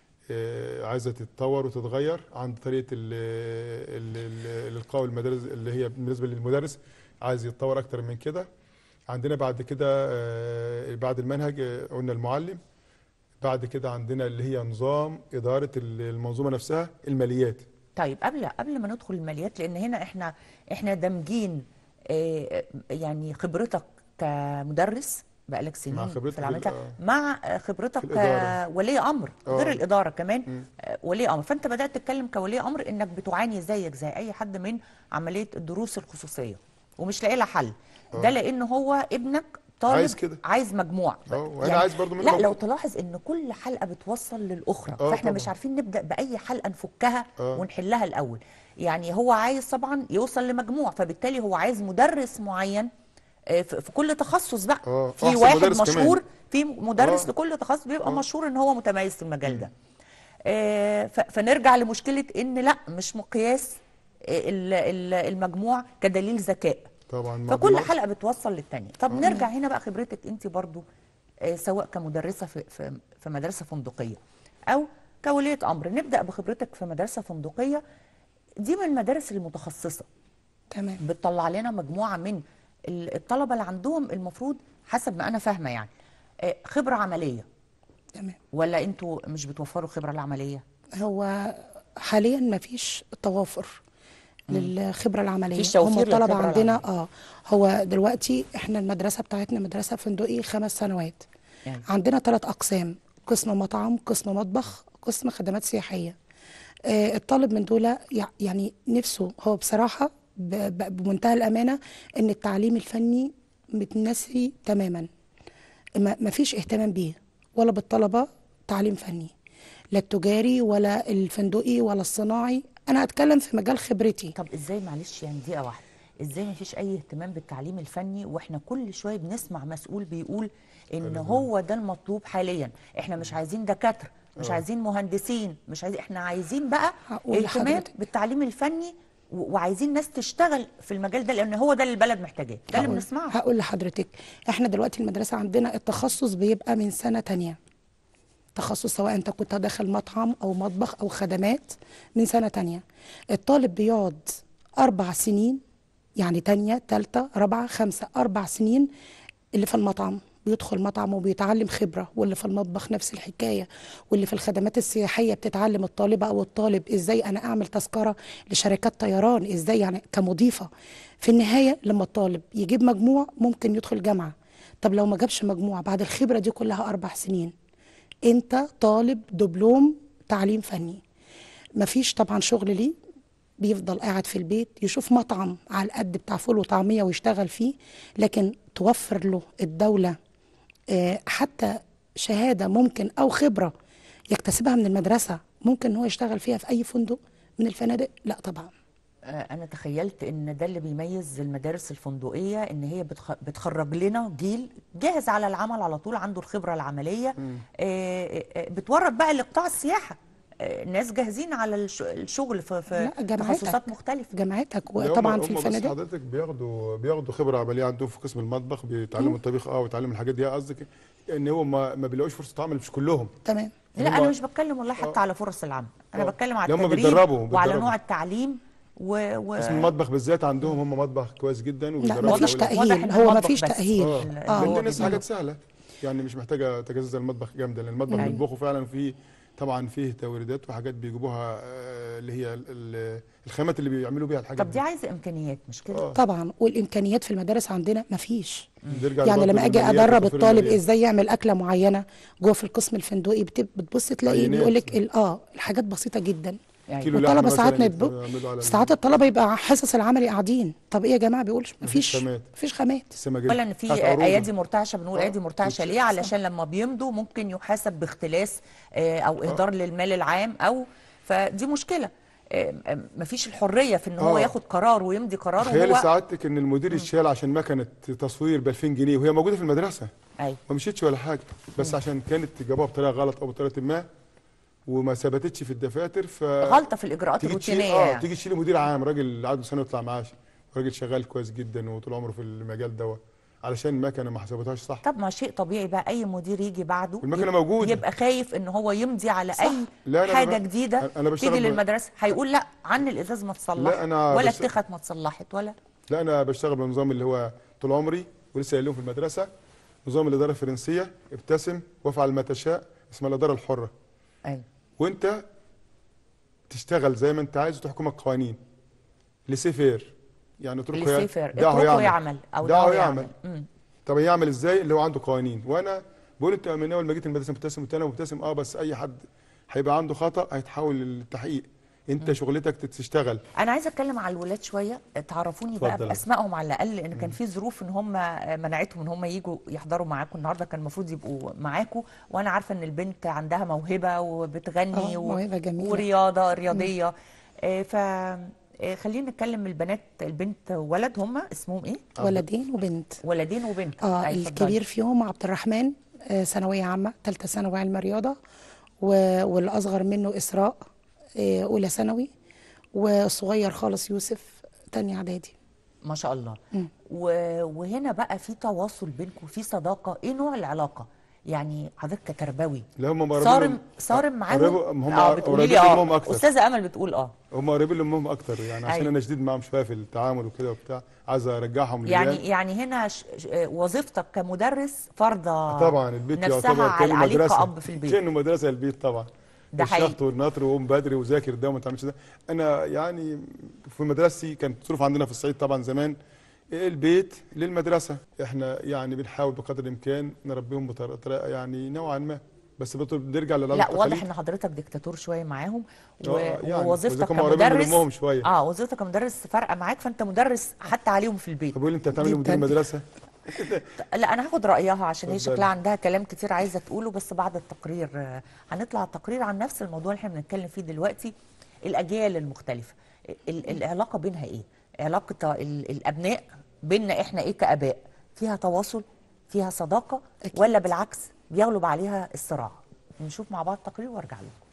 آه، عايزه تتطور وتتغير عند طريقه ال- ال- ال- الالقاء المدارس اللي هي بالنسبه للمدرس عايز يتطور اكتر من كده عندنا بعد كده آه، بعد المنهج آه، قلنا المعلم بعد كده عندنا اللي هي نظام اداره ال- المنظومه نفسها الماليات طيب قبل قبل ما ندخل الماليات لان هنا احنا احنا دامجين آه، يعني خبرتك كمدرس بقالك سنين مع خبرتي في العمل في ال- ده، مع آه، خبرتك في الإدارة. كولي امر آه. غير الاداره كمان آه، ولي امر فانت بدات تتكلم كولي امر انك بتعاني زيك زي اي حد من عمليه الدروس الخصوصيه ومش لاقي لها حل ده لان هو ابنك طالب عايز كده. عايز مجموع اه وانا عايز برضو منه لا مجموع. لو تلاحظ ان كل حلقه بتوصل للاخرى آه فاحنا مش طبعاً. عارفين نبدا باي حلقه نفكها آه. ونحلها الاول يعني هو عايز طبعا يوصل لمجموع فبالتالي هو عايز مدرس معين آه، في في كل تخصص بقى آه، في أحسن واحد مدرس مشهور كمان. في مدرس آه. لكل تخصص بيبقى آه. مشهور ان هو متميز في المجال ده آه، ف- فنرجع لمشكله ان لا مش مقياس آه، ال- ال- المجموع كدليل ذكاء طبعا فكل مجموع- حلقه بتوصل للتانيه طب نرجع هنا بقى خبرتك انت برضو آه، سواء كمدرسه في في في مدرسه فندقيه او كوليه امر نبدا بخبرتك في مدرسه فندقيه دي من المدارس المتخصصه تمام بتطلع لنا مجموعه من ال- الطلبه اللي عندهم المفروض حسب ما انا فاهمه يعني آه، خبره عمليه تمام ولا انتوا مش بتوفروا الخبره العمليه هو حاليا ما فيش توافر للخبره العمليه مفيش توفير هم الطلبه للخبرة عندنا العملية. اه هو دلوقتي احنا المدرسه بتاعتنا مدرسه فندقي خمس سنوات يعني. عندنا ثلاث اقسام قسم مطعم قسم مطبخ قسم خدمات سياحيه آه الطالب من دول يع- يعني نفسه هو بصراحه ب- ب- بمنتهى الامانه ان التعليم الفني متنسي تماما ما ما فيش اهتمام بيه ولا بالطلبه تعليم فني لا التجاري ولا الفندقي ولا الصناعي انا هتكلم في مجال خبرتي طب ازاي معلش يعني دقيقه واحده ازاي ما فيش اي اهتمام بالتعليم الفني واحنا كل شويه بنسمع مسؤول بيقول ان هو ده المطلوب حاليا احنا مش عايزين دكاتره مش عايزين مهندسين مش عايزين احنا عايزين بقى هقول اهتمام لحضرتك. بالتعليم الفني و- وعايزين ناس تشتغل في المجال ده لان هو ده اللي البلد محتاجاه ده اللي هقول- بنسمعه هقول لحضرتك احنا دلوقتي المدرسه عندنا التخصص بيبقى من سنه تانية تخصص سواء انت كنت داخل مطعم او مطبخ او خدمات من سنه تانية الطالب بيقعد اربع سنين يعني تانية تالتة رابعة خمسة أربع سنين اللي في المطعم بيدخل مطعم وبيتعلم خبرة واللي في المطبخ نفس الحكاية واللي في الخدمات السياحية بتتعلم الطالبة أو الطالب إزاي أنا أعمل تذكرة لشركات طيران إزاي يعني كمضيفة في النهاية لما الطالب يجيب مجموع ممكن يدخل جامعة طب لو ما جابش مجموع بعد الخبرة دي كلها أربع سنين أنت طالب دبلوم تعليم فني مفيش طبعا شغل ليه بيفضل قاعد في البيت يشوف مطعم على القد بتاع فول وطعمية ويشتغل فيه لكن توفر له الدولة آه، حتى شهاده ممكن او خبره يكتسبها من المدرسه ممكن ان هو يشتغل فيها في اي فندق من الفنادق لا طبعا آه، انا تخيلت ان ده اللي بيميز المدارس الفندقيه ان هي بتخ- بتخرج لنا جيل جاهز على العمل على طول عنده الخبره العمليه آه، آه، آه، بتورد بقى لقطاع السياحه آه، ناس جاهزين على الش- الشغل في في لا جامعاتك تخصصات مختلفه جامعاتك لا، هم- وطبعا هم في بس الفنادق حضرتك بياخدوا بياخدوا خبره عمليه عندهم في قسم المطبخ بيتعلموا الطبيخ اه ويتعلموا الحاجات دي قصدك ان هو ما, ما بيلاقوش فرصه عمل مش كلهم تمام لا هم- انا مش بتكلم والله حتى على فرص العمل انا آه. بتكلم على لا، هم التدريب بيتدربوا- وعلى بيتدربوا. نوع التعليم و, و... قسم المطبخ بالذات عندهم هم مطبخ كويس جدا لا وبيدربوا مفيش الأولاد. واضح تاهيل إن هو المطبخ مفيش بس. تاهيل اه اه لان هو الناس بيدرب. حاجات سهله يعني مش محتاجه تجهيز المطبخ جامده لان المطبخ أيوة. بيطبخوا فعلا فيه طبعا فيه توريدات وحاجات بيجيبوها آه، اللي هي ال- ال- الخامات اللي بيعملوا بيها الحاجات طب دي عايزه امكانيات مش كده آه. طبعا والامكانيات في المدارس عندنا مفيش نرجع يعني برضه لما اجي للماليات ادرب وتوفير الطالب الماليات. ازاي يعمل اكله معينه جوه في القسم الفندقي بت- بتبص تلاقي عينات. بيقول لك ال- اه الحاجات بسيطه جدا يعني كيلو والطلبه لحمة ساعات مثلاً ما يبقوا يعملوا على ساعات الطلبه يبقى حصص العملي قاعدين طب ايه يا جماعه بيقولش مفيش خامات. مفيش خامات السماجيل ولا ان في بتاعت عروض. ايادي مرتعشه بنقول آه، ايادي مرتعشه ليه علشان لما بيمضوا ممكن يحاسب باختلاس آه، او اهدار للمال العام او فدي مشكله آه، آه، مفيش الحريه في ان هو آه. ياخد قرار ويمضي قرار تخيلي وهو سعادتك ان المدير يشال عشان مكنه تصوير ب 2000 جنيه وهي موجوده في المدرسه ايوه ما مشيتش ولا حاجه بس عشان كانت جابوها بطريقه غلط او بطريقه ما وما ثبتتش في الدفاتر ف غلطه في الاجراءات تيجي تشيل الروتينيه اه يعني. تيجي تشيل مدير عام راجل عنده سنه يطلع معاش راجل شغال كويس جدا وطول عمره في المجال دوت علشان المكنه ما حسبتهاش صح طب ما شيء طبيعي بقى اي مدير يجي بعده والمكنة يبقى- موجودة. يبقى خايف ان هو يمضي على اي لا، أنا حاجه ب- جديده أنا بشتغل تيجي ب- للمدرسه هيقول لا عن الازاز ما تصلح لا، أنا ولا بش- التخت ما تصلحت ولا لا انا بشتغل بالنظام اللي هو طول عمري ولسه قايل لهم في المدرسه نظام الاداره الفرنسيه ابتسم وافعل ما تشاء اسمها الاداره الحره ايوه وانت تشتغل زي ما انت عايز وتحكم القوانين لسيفير يعني اتركه لسي فير دعه اتركه يعمل او دعه دعه يعمل يعمل مم. طب يعمل ازاي اللي هو عنده قوانين وانا بقول انت من اول ما جيت المدرسه مبتسم قلت انا مبتسم اه بس اي حد هيبقى عنده خطا هيتحول للتحقيق انت شغلتك تشتغل انا عايزه اتكلم على الولاد شويه تعرفوني بقى اتفضل. باسمائهم على الاقل لان كان في ظروف ان هم منعتهم ان هم يجوا يحضروا معاكم النهارده كان المفروض يبقوا معاكم وانا عارفه ان البنت عندها موهبه وبتغني آه، موهبة جميلة. ورياضه رياضيه آه، ف آه، خلينا نتكلم البنات البنت ولد هم اسمهم ايه ولدين وبنت ولدين وبنت اه أي، اتفضلي. الكبير فيهم عبد الرحمن آه، ثانويه عامه ثالثه ثانوي علم رياضه و- والاصغر منه اسراء آه، اولى ثانوي والصغير خالص يوسف تاني اعدادي ما شاء الله مم. و- وهنا بقى في تواصل بينكم في صداقه ايه نوع العلاقه يعني حضرتك كتربوي لا هم قريبين صارم من- صارم معاهم قريبوا- هم اه بتقولي لي قريبين منهم اه أكتر. استاذه امل بتقول اه هم قريبين لامهم اكتر يعني عشان أيوة. انا شديد معاهم شويه في التعامل وكده وبتاع عايز ارجعهم يعني للعيال. يعني هنا ش... ش... وظيفتك كمدرس فرضه طبعا البيت نفسها يعتبر على كانه عليك مدرسه كأب في البيت كانه مدرسه البيت طبعا ده حقيقي. الشخط والنطر وقوم بدري وذاكر ده وما تعملش ده انا يعني في مدرستي كانت ظروف عندنا في الصعيد طبعا زمان البيت للمدرسه احنا يعني بنحاول بقدر الامكان نربيهم بطريقه يعني نوعا ما بس بطل بنرجع للعادة لا واضح والتقاليد. ان حضرتك دكتاتور شويه معاهم و... آه، يعني ووظيفتك وإذا كانوا قريبين من كمدرس أمهم شوية. اه وظيفتك كمدرس فارقه معاك فانت مدرس حتى عليهم في البيت طب قول لي انت هتعمل ايه جداً. مدير مدرسه لا انا هاخد رايها عشان هي اتفضلي. شكلها عندها كلام كتير عايزه تقوله بس بعد التقرير آه، هنطلع تقرير عن نفس الموضوع اللي احنا بنتكلم فيه دلوقتي الاجيال المختلفه ال- العلاقه بينها ايه علاقه ال- الابناء بيننا احنا ايه كاباء فيها تواصل فيها صداقه أكيد. ولا بالعكس بيغلب عليها الصراع نشوف مع بعض التقرير وارجع لكم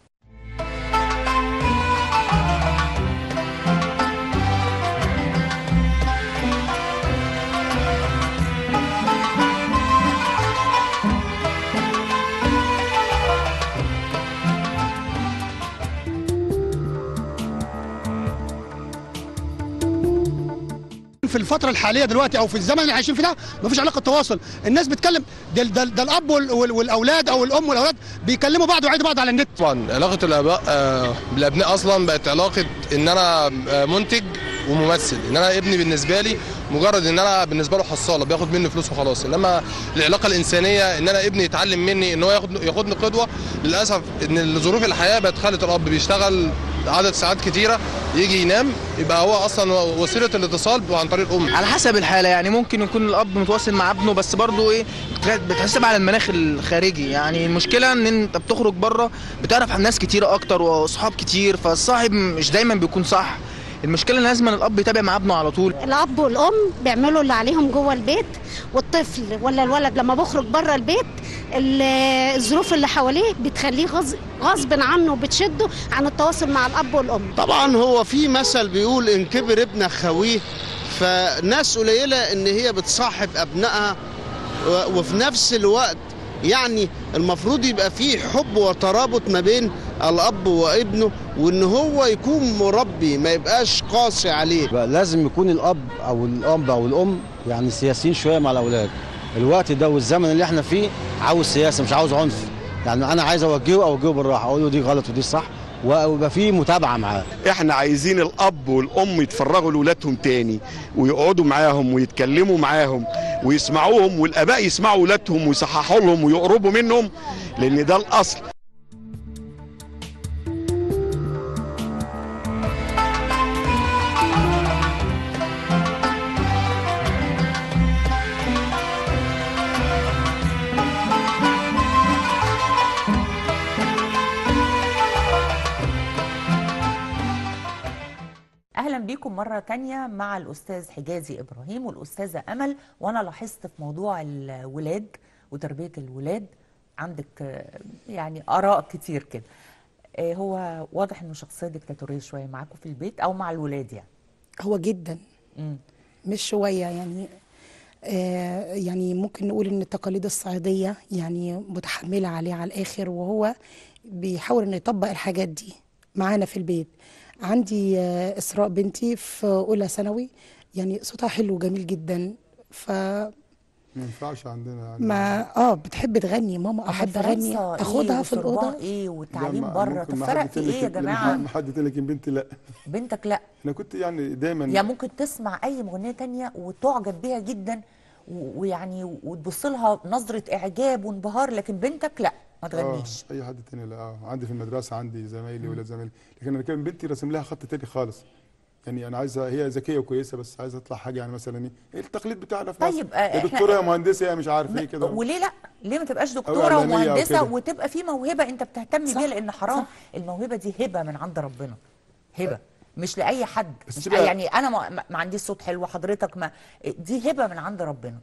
في الفترة الحالية دلوقتي أو في الزمن اللي عايشين فيه ده مفيش علاقة تواصل، الناس بتكلم ده, ده, ده الأب وال- وال- والأولاد أو الأم والأولاد بيكلموا بعض ويعيدوا بعض على النت. طبعا علاقة الآباء آه، بالأبناء أصلا بقت علاقة إن أنا آه، منتج وممثل، إن أنا ابني بالنسبة لي مجرد إن أنا بالنسبة له حصالة بياخد مني فلوس وخلاص، إنما العلاقة الإنسانية إن أنا ابني يتعلم مني إن هو ياخد ياخدني قدوة، للأسف إن ظروف الحياة بقت خلت الأب بيشتغل عدد ساعات كتيره يجي ينام يبقى هو اصلا وسيله الاتصال عن طريق الام على حسب الحاله يعني ممكن يكون الاب متواصل مع ابنه بس برضه ايه بتحسب على المناخ الخارجي يعني المشكله ان انت بتخرج بره بتعرف عن ناس كتيره اكتر واصحاب كتير فالصاحب مش دايما بيكون صح المشكله ان لازم الاب يتابع مع ابنه على طول الاب والام بيعملوا اللي عليهم جوه البيت والطفل ولا الولد لما بيخرج بره البيت ال- الظروف اللي حواليه بتخليه غص- غصب عنه بتشده عن التواصل مع الاب والام طبعا هو في مثل بيقول ان كبر ابنك خويه فناس قليله ان هي بتصاحب ابنائها و- وفي نفس الوقت يعني المفروض يبقى في حب وترابط ما بين الاب وابنه وان هو يكون مربي ما يبقاش قاسي عليه بقى لازم يكون الاب او الاب او الام يعني سياسيين شويه مع الاولاد الوقت ده والزمن اللي احنا فيه عاوز سياسه مش عاوز عنف يعني انا عايز اوجهه اوجهه بالراحه اقول له دي غلط ودي صح ويبقى في متابعه معاه احنا عايزين الاب والام يتفرغوا لاولادهم تاني ويقعدوا معاهم ويتكلموا معاهم ويسمعوهم والاباء يسمعوا اولادهم ويصححوا لهم ويقربوا منهم لان ده الاصل اهلا بيكم مره تانية مع الاستاذ حجازي ابراهيم والاستاذه امل وانا لاحظت في موضوع الولاد وتربيه الولاد عندك آه، يعني اراء كتير كده آه، هو واضح انه شخصيه ديكتاتوريه شويه معاكم في البيت او مع الولاد يعني هو جدا مم. مش شويه يعني آه يعني ممكن نقول ان التقاليد الصعيديه يعني متحمله عليه على الاخر وهو بيحاول انه يطبق الحاجات دي معانا في البيت عندي آه اسراء بنتي في اولى ثانوي يعني صوتها حلو وجميل جدا ف ما ينفعش عندنا يعني ما اه بتحب تغني ماما أما احب اغني فرنسا إيه اخدها في وسوربون الاوضه ايه لا، والتعليم ما- بره ممكن طب ما فرق حد في تاني ايه يا لكن- جماعه ما حد تاني لكن بنتي لا بنتك لا انا كنت يعني دايما يعني ممكن تسمع اي مغنيه تانية وتعجب بيها جدا و- ويعني وتبص لها نظره اعجاب وانبهار لكن بنتك لا ما تغنيش آه اي حد تاني لا آه. عندي في المدرسه عندي زمايلي ولاد زمايلي لكن انا كان بنتي راسم لها خط تاني خالص يعني انا عايزه هي ذكيه وكويسه بس عايزه تطلع حاجه يعني مثلا ايه التقليد بتاعنا في طيب، مصر آه، يا إحنا- دكتوره يا مهندسه يا مش عارف ايه كده وليه لا ليه ما تبقاش أو دكتوره إعلامية أو ومهندسه كده. وتبقى في موهبه انت بتهتم بيها لان حرام الموهبه دي هبه من عند ربنا هبه مش لاي حد بس مش تبقى- يعني انا ما, ما- ما عنديش صوت حلو حضرتك ما دي هبه من عند ربنا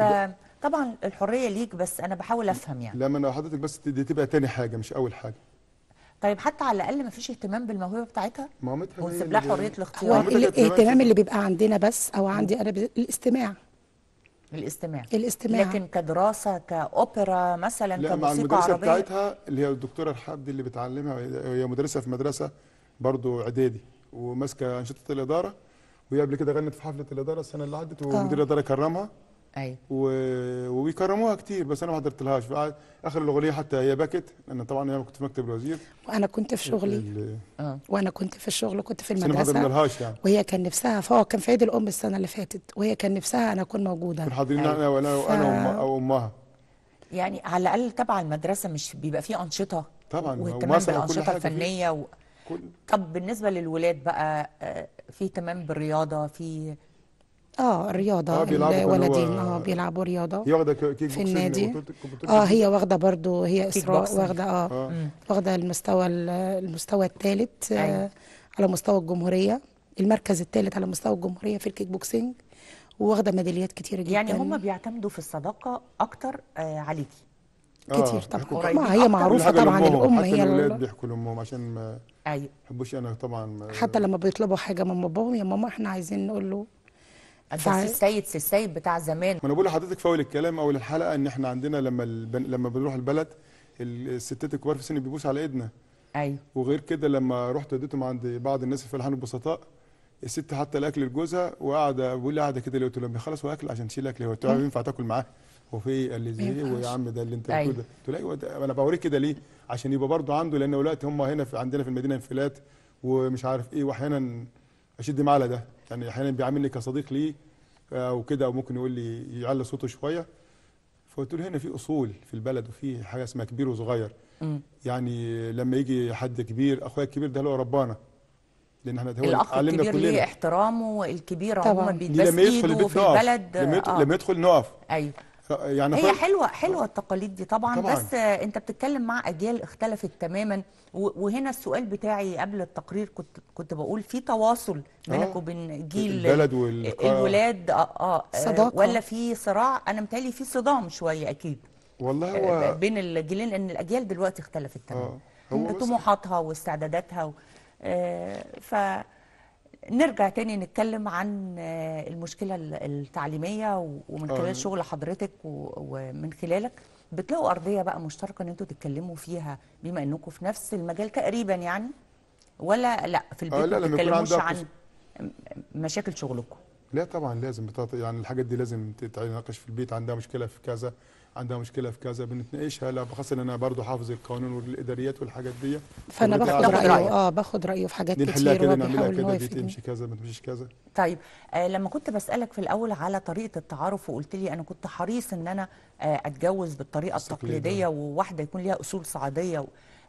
فطبعا الحريه ليك بس انا بحاول افهم يعني لما انا حضرتك بس دي تبقى تاني حاجه مش اول حاجه طيب حتى على الاقل ما فيش اهتمام بالموهبه بتاعتها مامتها هي ونسيب اللي لها جاية. حريه هو الاختيار الاهتمام اللي بيبقى عندنا بس او عندي انا ب- الاستماع الاستماع الاستماع. لكن كدراسه كاوبرا مثلا لا مع كموسيقى المدرسه عربيه بتاعتها اللي هي الدكتوره الحاب دي اللي بتعلمها هي مدرسه في مدرسه برضو اعدادي وماسكه انشطه الاداره وهي قبل كده غنت في حفله الاداره السنه اللي عدت ومدير الاداره كرمها ايوه و... وبيكرموها كتير بس انا ما حضرتلهاش فقعد- اخر الاغنيه حتى هي بكت لان طبعا انا كنت في مكتب الوزير وانا كنت في شغلي ال- وانا كنت في الشغل كنت في بس أنا ما المدرسه حضرنالهاش يعني وهي كان نفسها فهو كان في عيد الام السنه اللي فاتت وهي كان نفسها انا اكون موجوده كنا حاضرين انا وانا وانا وأم- او امها يعني على الاقل تبع المدرسه مش بيبقى فيه انشطه طبعا واهتمام ومسرح وكل بالانشطه حاجة فيه. الفنيه و... كل طب بالنسبه للولاد بقى آه، في اهتمام بالرياضه في اه الرياضه آه، بيلعبوا كان الولدين هو- اه بيلعبوا رياضه هي واخده كيك في بوكسينج النادي وبطولة- بطولة اه هي واخده برضو هي كيك اسراء بوكسينج. واخده اه آه. واخده المستوى ال- المستوى الثالث أيوة. آه على مستوى الجمهوريه المركز الثالث على مستوى الجمهوريه في الكيك بوكسينج وواخده ميداليات كتيره جدا يعني هم بيعتمدوا في الصداقه اكتر آه عليكي كتير طبعا قريبين ما هي أكتر. معروفه كل حاجة طبعا لأمهم، الام حتى هي الولاد ال- بيحكوا لامهم عشان ما ايوه يحبوش انا طبعا ما- حتى لما بيطلبوا حاجه من باباهم يا ماما احنا عايزين نقول له بس فع- السيد سي السيد بتاع زمان ما انا بقول لحضرتك في اول الكلام اول الحلقه ان احنا عندنا لما البن... لما بنروح البلد الستات الكبار في السن بيبوسوا على ايدنا ايوه وغير كده لما رحت اديتهم عند بعض الناس الفلاحين البسطاء الست حتى الاكل لجوزها وقاعده بقول لي قاعده كده ليه؟ قلت له لما يخلص هو اكل عشان تشيل اكل هو قلت له ينفع تاكل معاه هو في ايه؟ قال لي زي ايه ينفعش. ويا عم ده اللي انت أيوة. بتقوله ده قلت له ايوه ده- انا بوريك كده ليه؟ عشان يبقى برضه عنده لان دلوقتي هم هنا في عندنا في المدينه انفلات ومش عارف ايه واحيانا اشد معاه على ده يعني احيانا بيعاملني كصديق ليه او كده او ممكن يقول لي يعلي صوته شويه فقلت له هنا في اصول في البلد وفي حاجه اسمها كبير وصغير مم. يعني لما يجي حد كبير اخويا الكبير ده اللي هو ربانا لان احنا هو الاخ علمنا الكبير ليه كلنا احترامه الكبير طبعاً. عموما دي بيتباس لما يدخل ايده البيت في نقف البلد لما يدخل, آه. لما يدخل نقف ايوه يعني هي فرق- حلوه حلوه التقاليد دي طبعا, طبعاً. بس آه، انت بتتكلم مع اجيال اختلفت تماما و- وهنا السؤال بتاعي قبل التقرير كنت كنت بقول في تواصل بينك آه. وبين جيل البلد والقا- الولاد اه, آه صداقة. ولا في صراع انا متهيألي في صدام شويه اكيد والله آه، هو بين الجيلين لان الاجيال دلوقتي اختلفت تماما آه. هو بص- طموحاتها واستعداداتها و... آه، فنرجع تاني نتكلم عن آه، المشكلة ال- التعليمية و- ومن آه. خلال شغل حضرتك و- ومن خلالك بتلاقوا أرضية بقى مشتركة إن أنتوا تتكلموا فيها بما إنكم في نفس المجال تقريبا يعني ولا لا في البيت آه، لا، ما لما يكون بتتكلموش عندها عن قص- م- مشاكل شغلكم لا طبعا لازم بتاعت يعني الحاجات دي لازم تتناقش في البيت عندها مشكله في كذا عندها مشكله في كذا بنتناقشها لا خاصه ان انا برضو حافظ القانون والاداريات والحاجات دي فانا فبنتناقش باخد عليها. رايه اه باخد رايه في حاجات دي نحلها كتير كده وهو نعملها بيحاول ان هو كده دي يفيدني تمشي كذا ما تمشيش كذا طيب آه لما كنت بسألك في الأول على طريقة التعارف وقلت لي أنا كنت حريص إن أنا آه أتجوز بالطريقة التقليدية. التقليدية وواحدة يكون ليها أصول صعيدية و...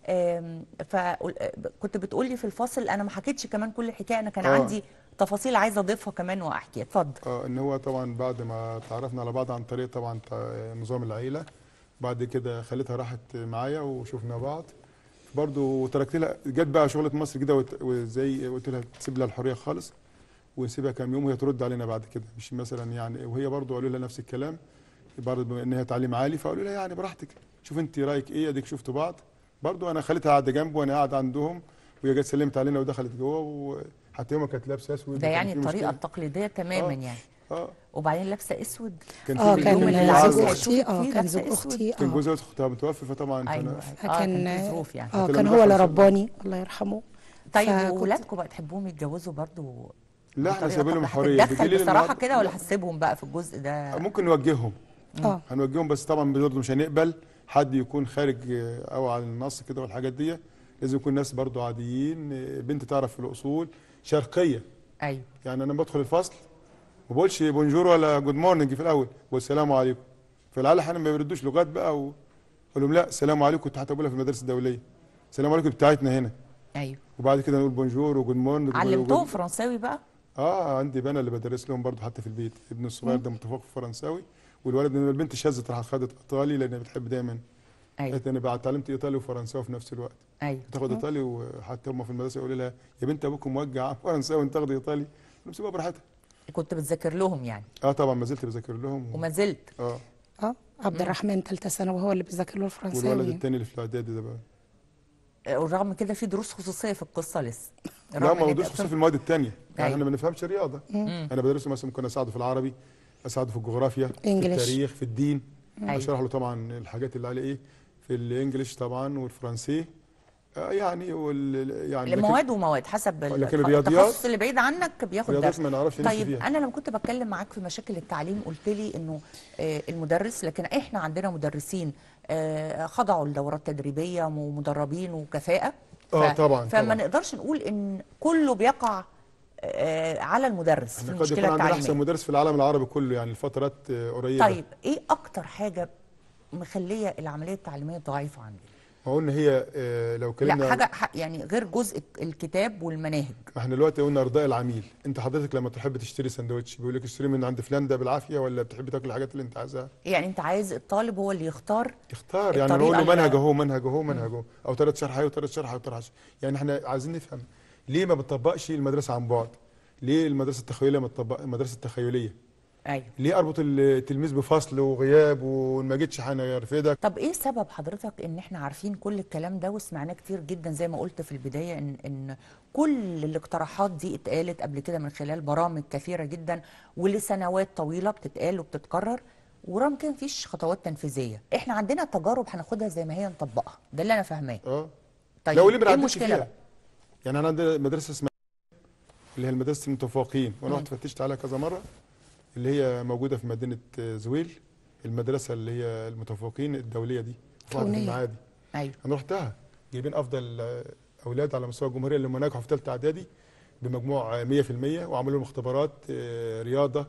فكنت بتقول لي في الفاصل أنا ما حكيتش كمان كل الحكاية أنا كان آه. عندي تفاصيل عايزة أضيفها كمان وأحكي اتفضل اه ان هو طبعا بعد ما تعرفنا على بعض عن طريق طبعا تع- نظام العيله بعد كده خليتها راحت معايا وشفنا بعض برضو تركت لها جت بقى شغله مصر كده وت- وزي قلت لها تسيب لها الحريه خالص ونسيبها كام يوم وهي ترد علينا بعد كده مش مثلا يعني وهي برضو قالوا لها نفس الكلام برضو بما ان هي تعليم عالي فقالوا لها يعني براحتك شوف انت رايك ايه اديك شفتوا بعض برضو انا خليتها قاعده جنبه وانا قاعد عندهم وهي جت سلمت علينا ودخلت جوه وحتى يوم كانت لابسه اسود ده وكان يعني في الطريقة مشكلة. التقليدية تماما آه. يعني اه وبعدين لابسة أسود كان اه في كان يوم من زوج العزل اختي اه فيه كان لابسة زوج أسود. اختي كان اه جوز اختها متوفي فطبعا أيوة فانا آه كان كان في ظروف يعني اه حتى كان لما هو اللي دخل رباني الله يرحمه طيب فكنت- وولادكم بقى تحبوهم يتجوزوا برضو لا احنا بطريقة سايبين لهم طب حريه هتتدخل بالليل بصراحة النهار- كده ولا هتسيبهم بقى في الجزء ده ممكن نوجههم اه هنوجههم بس طبعا برضه مش هنقبل حد يكون خارج آه، او على النص كده والحاجات دي لازم يكون ناس برضه عاديين آه، بنت تعرف في الاصول شرقيه أيوه يعني انا بدخل الفصل ما بقولش بونجور ولا جود مورنينج في الاول بقول السلام عليكم فالعيال احيانا ما بيردوش لغات بقى و... اقول لهم لا السلام عليكم كنت حتى بقولها في المدارس الدوليه السلام عليكم بتاعتنا هنا أيوه وبعد كده نقول بونجور وجود مورنينج علمتهم فرنساوي بقى اه عندي بنا اللي بدرس لهم برضه حتى في البيت ابن الصغير ده متفوق في فرنساوي والولد من البنت شاذت راح خدت ايطالي لان هي بتحب دايما أيوه قالت انا بقى اتعلمت ايطالي وفرنساوي في نفس الوقت أيوه بتاخد ايطالي وحتى هم في المدرسه يقولوا لها يا بنت ابوكم موجع فرنساوي وانت تاخدي ايطالي قلت سيبها براحتها كنت بتذاكر لهم يعني اه طبعا ما زلت بذاكر لهم و... وما زلت اه اه عبد الرحمن ثالثه ثانوي هو اللي بيذاكر له والولد الفرنساوي الثاني اللي في الاعدادي ده بقى ورغم كده في دروس خصوصيه في القصه لسه لا رغم ما إن بدوش أنت خصوصا في المواد الثانيه يعني أيوة. احنا ما نفهمش رياضه مم. انا بدرسه مثلا ممكن اساعده في العربي اساعده في الجغرافيا في إنجليش. التاريخ في الدين أيوة. اشرح له طبعا الحاجات اللي عليه ايه في الانجليش طبعا والفرنسي آه يعني وال يعني لكن- مواد ومواد حسب ال- لكن الخ- الرياضيات- التخصص اللي بعيد عنك بياخد الرياضيات درس ما نعرفش نمشي طيب فيها. انا لما كنت بتكلم معاك في مشاكل التعليم قلت لي انه آه، المدرس لكن احنا عندنا مدرسين آه، خضعوا لدورات تدريبيه ومدربين وكفاءه آه، طبعاً، فما طبعاً. نقدرش نقول ان كله بيقع آه، على المدرس في احنا قد المشكله يكون عندنا احسن التعليميه مدرس في العالم العربي كله يعني الفترات آه، قريبه طيب ايه اكتر حاجه مخليه العمليه التعليميه ضعيفه عندنا ما قلنا هي آه، لو كلمنا لا حاجه ح- يعني غير جزء الكتاب والمناهج احنا دلوقتي قلنا ارضاء العميل انت حضرتك لما تحب تشتري سندوتش بيقول لك اشتري من عند فلان ده بالعافيه ولا بتحب تاكل الحاجات اللي انت عايزها يعني انت عايز الطالب هو اللي يختار اختار يعني الطريقة نقول له اللي- منهج اهو منهج اهو منهج اهو او طريقه شرح اهي وطريقه شرح وطريقه شرح يعني احنا عايزين نفهم ليه ما بتطبقش المدرسه عن بعد ليه المدرسه التخيليه ما تطبق المدرسه التخيليه ايوه ليه اربط التلميذ بفصل وغياب وما جيتش هنرفدك طب ايه سبب حضرتك ان احنا عارفين كل الكلام ده وسمعناه كتير جدا زي ما قلت في البدايه ان ان كل الاقتراحات دي اتقالت قبل كده من خلال برامج كثيره جدا ولسنوات طويله بتتقال وبتتكرر ورغم كده مفيش خطوات تنفيذيه احنا عندنا تجارب هناخدها زي ما هي نطبقها ده اللي انا فاهماه اه طيب لو ليه ما ايه بنعديش المشكله فيها بقى يعني انا عندي مدرسه اسمها اللي هي المدرسه المتفوقين وانا رحت فتشت عليها كذا مره اللي هي موجوده في مدينه زويل المدرسه اللي هي المتفوقين الدوليه دي في كونية. المعادي ايوه انا رحتها جايبين افضل آه، اولاد على مستوى الجمهوريه اللي هم نجحوا في ثالثه اعدادي بمجموع آه، 100% وعملوا لهم اختبارات آه، رياضه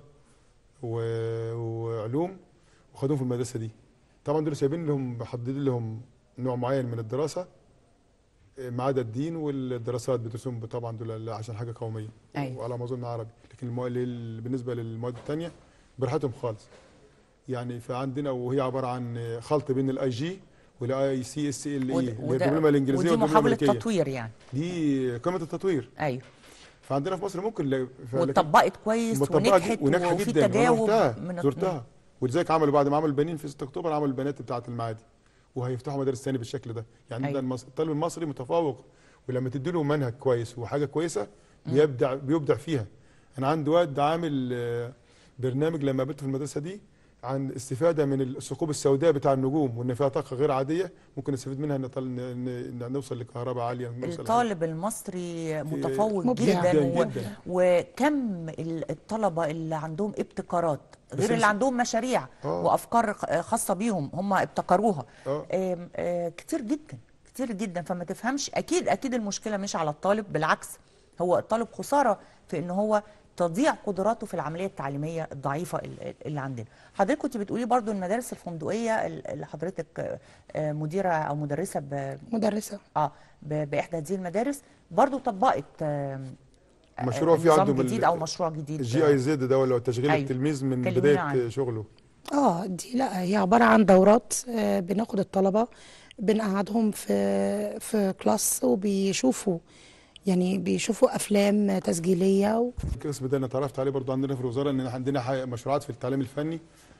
و- وعلوم وخدوهم في المدرسه دي طبعا دول سايبين لهم محددين لهم نوع معين من الدراسه ما عدا الدين والدراسات بترسم طبعا دول عشان حاجه قوميه أيوة. وعلى ما اظن عربي لكن المو... لل- بالنسبه للمواد الثانيه براحتهم خالص يعني فعندنا وهي عباره عن خلط بين الاي جي والاي سي اس ال اي ود- اللي هي وده- الدبلومه الانجليزيه ودي والدبلومه محاولة الامريكيه تطوير يعني دي قمه التطوير ايوه فعندنا في مصر ممكن لا- ف- لكن- واتطبقت كويس مطبقة ونجحت جد- وناجحه وفي جدا تجاوب وأنا رحتها، من زرتها ولذلك عملوا بعد ما عملوا البنين في 6 اكتوبر عملوا البنات بتاعه المعادي وهيفتحوا مدارس ثانيه بالشكل ده يعني أيوة. ده المص- الطالب المصري متفوق ولما تدي له منهج كويس وحاجه كويسه بيبدع بيبدع فيها انا عندي واد عامل آه، برنامج لما قابلته في المدرسه دي عن استفاده من الثقوب السوداء بتاع النجوم وان فيها طاقه غير عاديه ممكن نستفيد منها نطل... ن... ن... نوصل لكهرباء عاليه نوصل الطالب المصري متفوق مبدع. جدا, جداً و... جداً. وكم ال- الطلبه اللي عندهم ابتكارات بس غير اللي مش- عندهم مشاريع آه. وافكار خ- خاصه بيهم هم ابتكروها آه. آم، آه، كتير جدا كتير جدا فما تفهمش اكيد اكيد المشكله مش على الطالب بالعكس هو الطالب خساره في ان هو تضيع قدراته في العمليه التعليميه الضعيفه ال- اللي عندنا حضرتك كنت بتقولي برضو المدارس الفندقيه اللي حضرتك آه، آه، مديره او مدرسه ب... مدرسه اه ب- باحدى هذه المدارس برضو طبقت آم، آه، مشروع في نظام عندهم جديد ال- او مشروع جديد الجي اي زد ده ولا تشغيل أيوة. التلميذ من كلمينا بدايه عنه. شغله اه دي لا هي عباره عن دورات آه، بناخد الطلبه بنقعدهم في في كلاس وبيشوفوا يعني بيشوفوا افلام تسجيليه و... القسم ده انا اتعرفت عليه برضو عندنا في الوزاره ان عندنا ح- مشروعات في التعليم الفني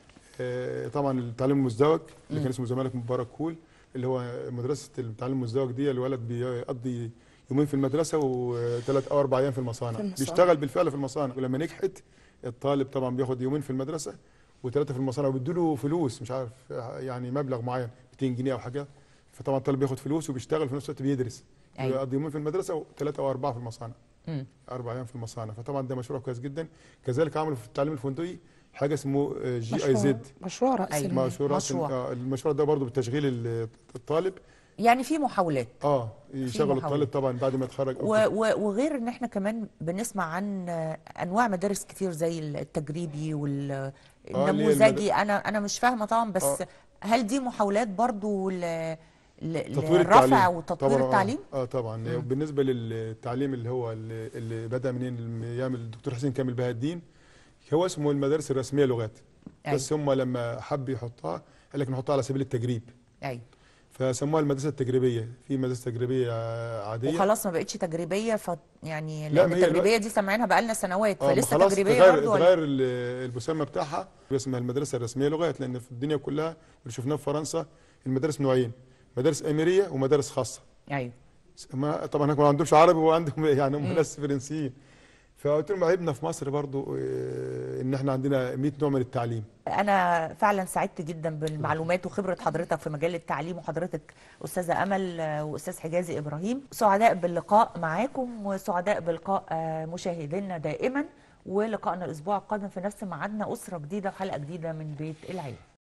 آه، طبعا التعليم المزدوج اللي مم. كان اسمه زمالك مبارك كول اللي هو مدرسه التعليم المزدوج دي الولد بيقضي يومين في المدرسه وثلاث او اربع ايام في المصانع في المصانع. بيشتغل بالفعل في المصانع ولما نجحت الطالب طبعا بياخد يومين في المدرسه وثلاثه في المصانع وبيدوا له فلوس مش عارف يعني مبلغ معين 200 جنيه او حاجه فطبعا الطالب بياخد فلوس وبيشتغل في نفس الوقت بيدرس أيوة. بيقضي يومين في المدرسه وثلاثه او اربعه في المصانع مم. اربع ايام في المصانع فطبعا ده مشروع كويس جدا كذلك عملوا في التعليم الفندقي حاجه اسمه آه، جي اي مشروع زد مشروع راس أيوة. المال مشروع مشروع. آه، المشروع ده برضه بتشغيل ال- الطالب يعني في محاولات اه يشغل محاولات. الطالب طبعا بعد ما يتخرج أو و كده. و وغير ان احنا كمان بنسمع عن آه، انواع مدارس كتير زي التجريبي والنموذجي انا انا مش فاهمه طبعا بس آه. هل دي محاولات برضو ل ل- تطوير للرفع التعليم وتطوير طبعاً، آه. التعليم اه طبعا مم. بالنسبه للتعليم اللي هو اللي, اللي بدا منين من ايام الدكتور حسين كامل بهاء الدين هو اسمه المدارس الرسميه لغات أيوة. بس هم لما حب يحطها قال لك نحطها على سبيل التجريب ايوه فسموها المدرسه التجريبيه في مدرسه تجريبيه عاديه وخلاص ما بقتش تجريبيه ف يعني لا، لان ما هي التجريبيه دي سامعينها بقالنا سنوات اه ما فلسه خلاص تجريبيه تغير برضو ولا تغير ال- المسمى بتاعها اسمها المدرسه الرسميه لغات لان في الدنيا كلها اللي شفناه في فرنسا المدارس نوعين مدارس اميريه ومدارس خاصه ايوه ما طبعا هناك ما عندهمش عربي وعندهم يعني هم مم. ناس فرنسيين فقلت لهم عيبنا في مصر برضو آه، ان احنا عندنا 100 نوع من التعليم أنا فعلا سعدت جدا بالمعلومات وخبرة حضرتك في مجال التعليم وحضرتك أستاذة أمل آه، وأستاذ حجازي إبراهيم سعداء باللقاء معاكم وسعداء بلقاء آه، مشاهدينا دائما ولقائنا الأسبوع القادم في نفس ميعادنا أسرة جديدة وحلقة جديدة من بيت العيلة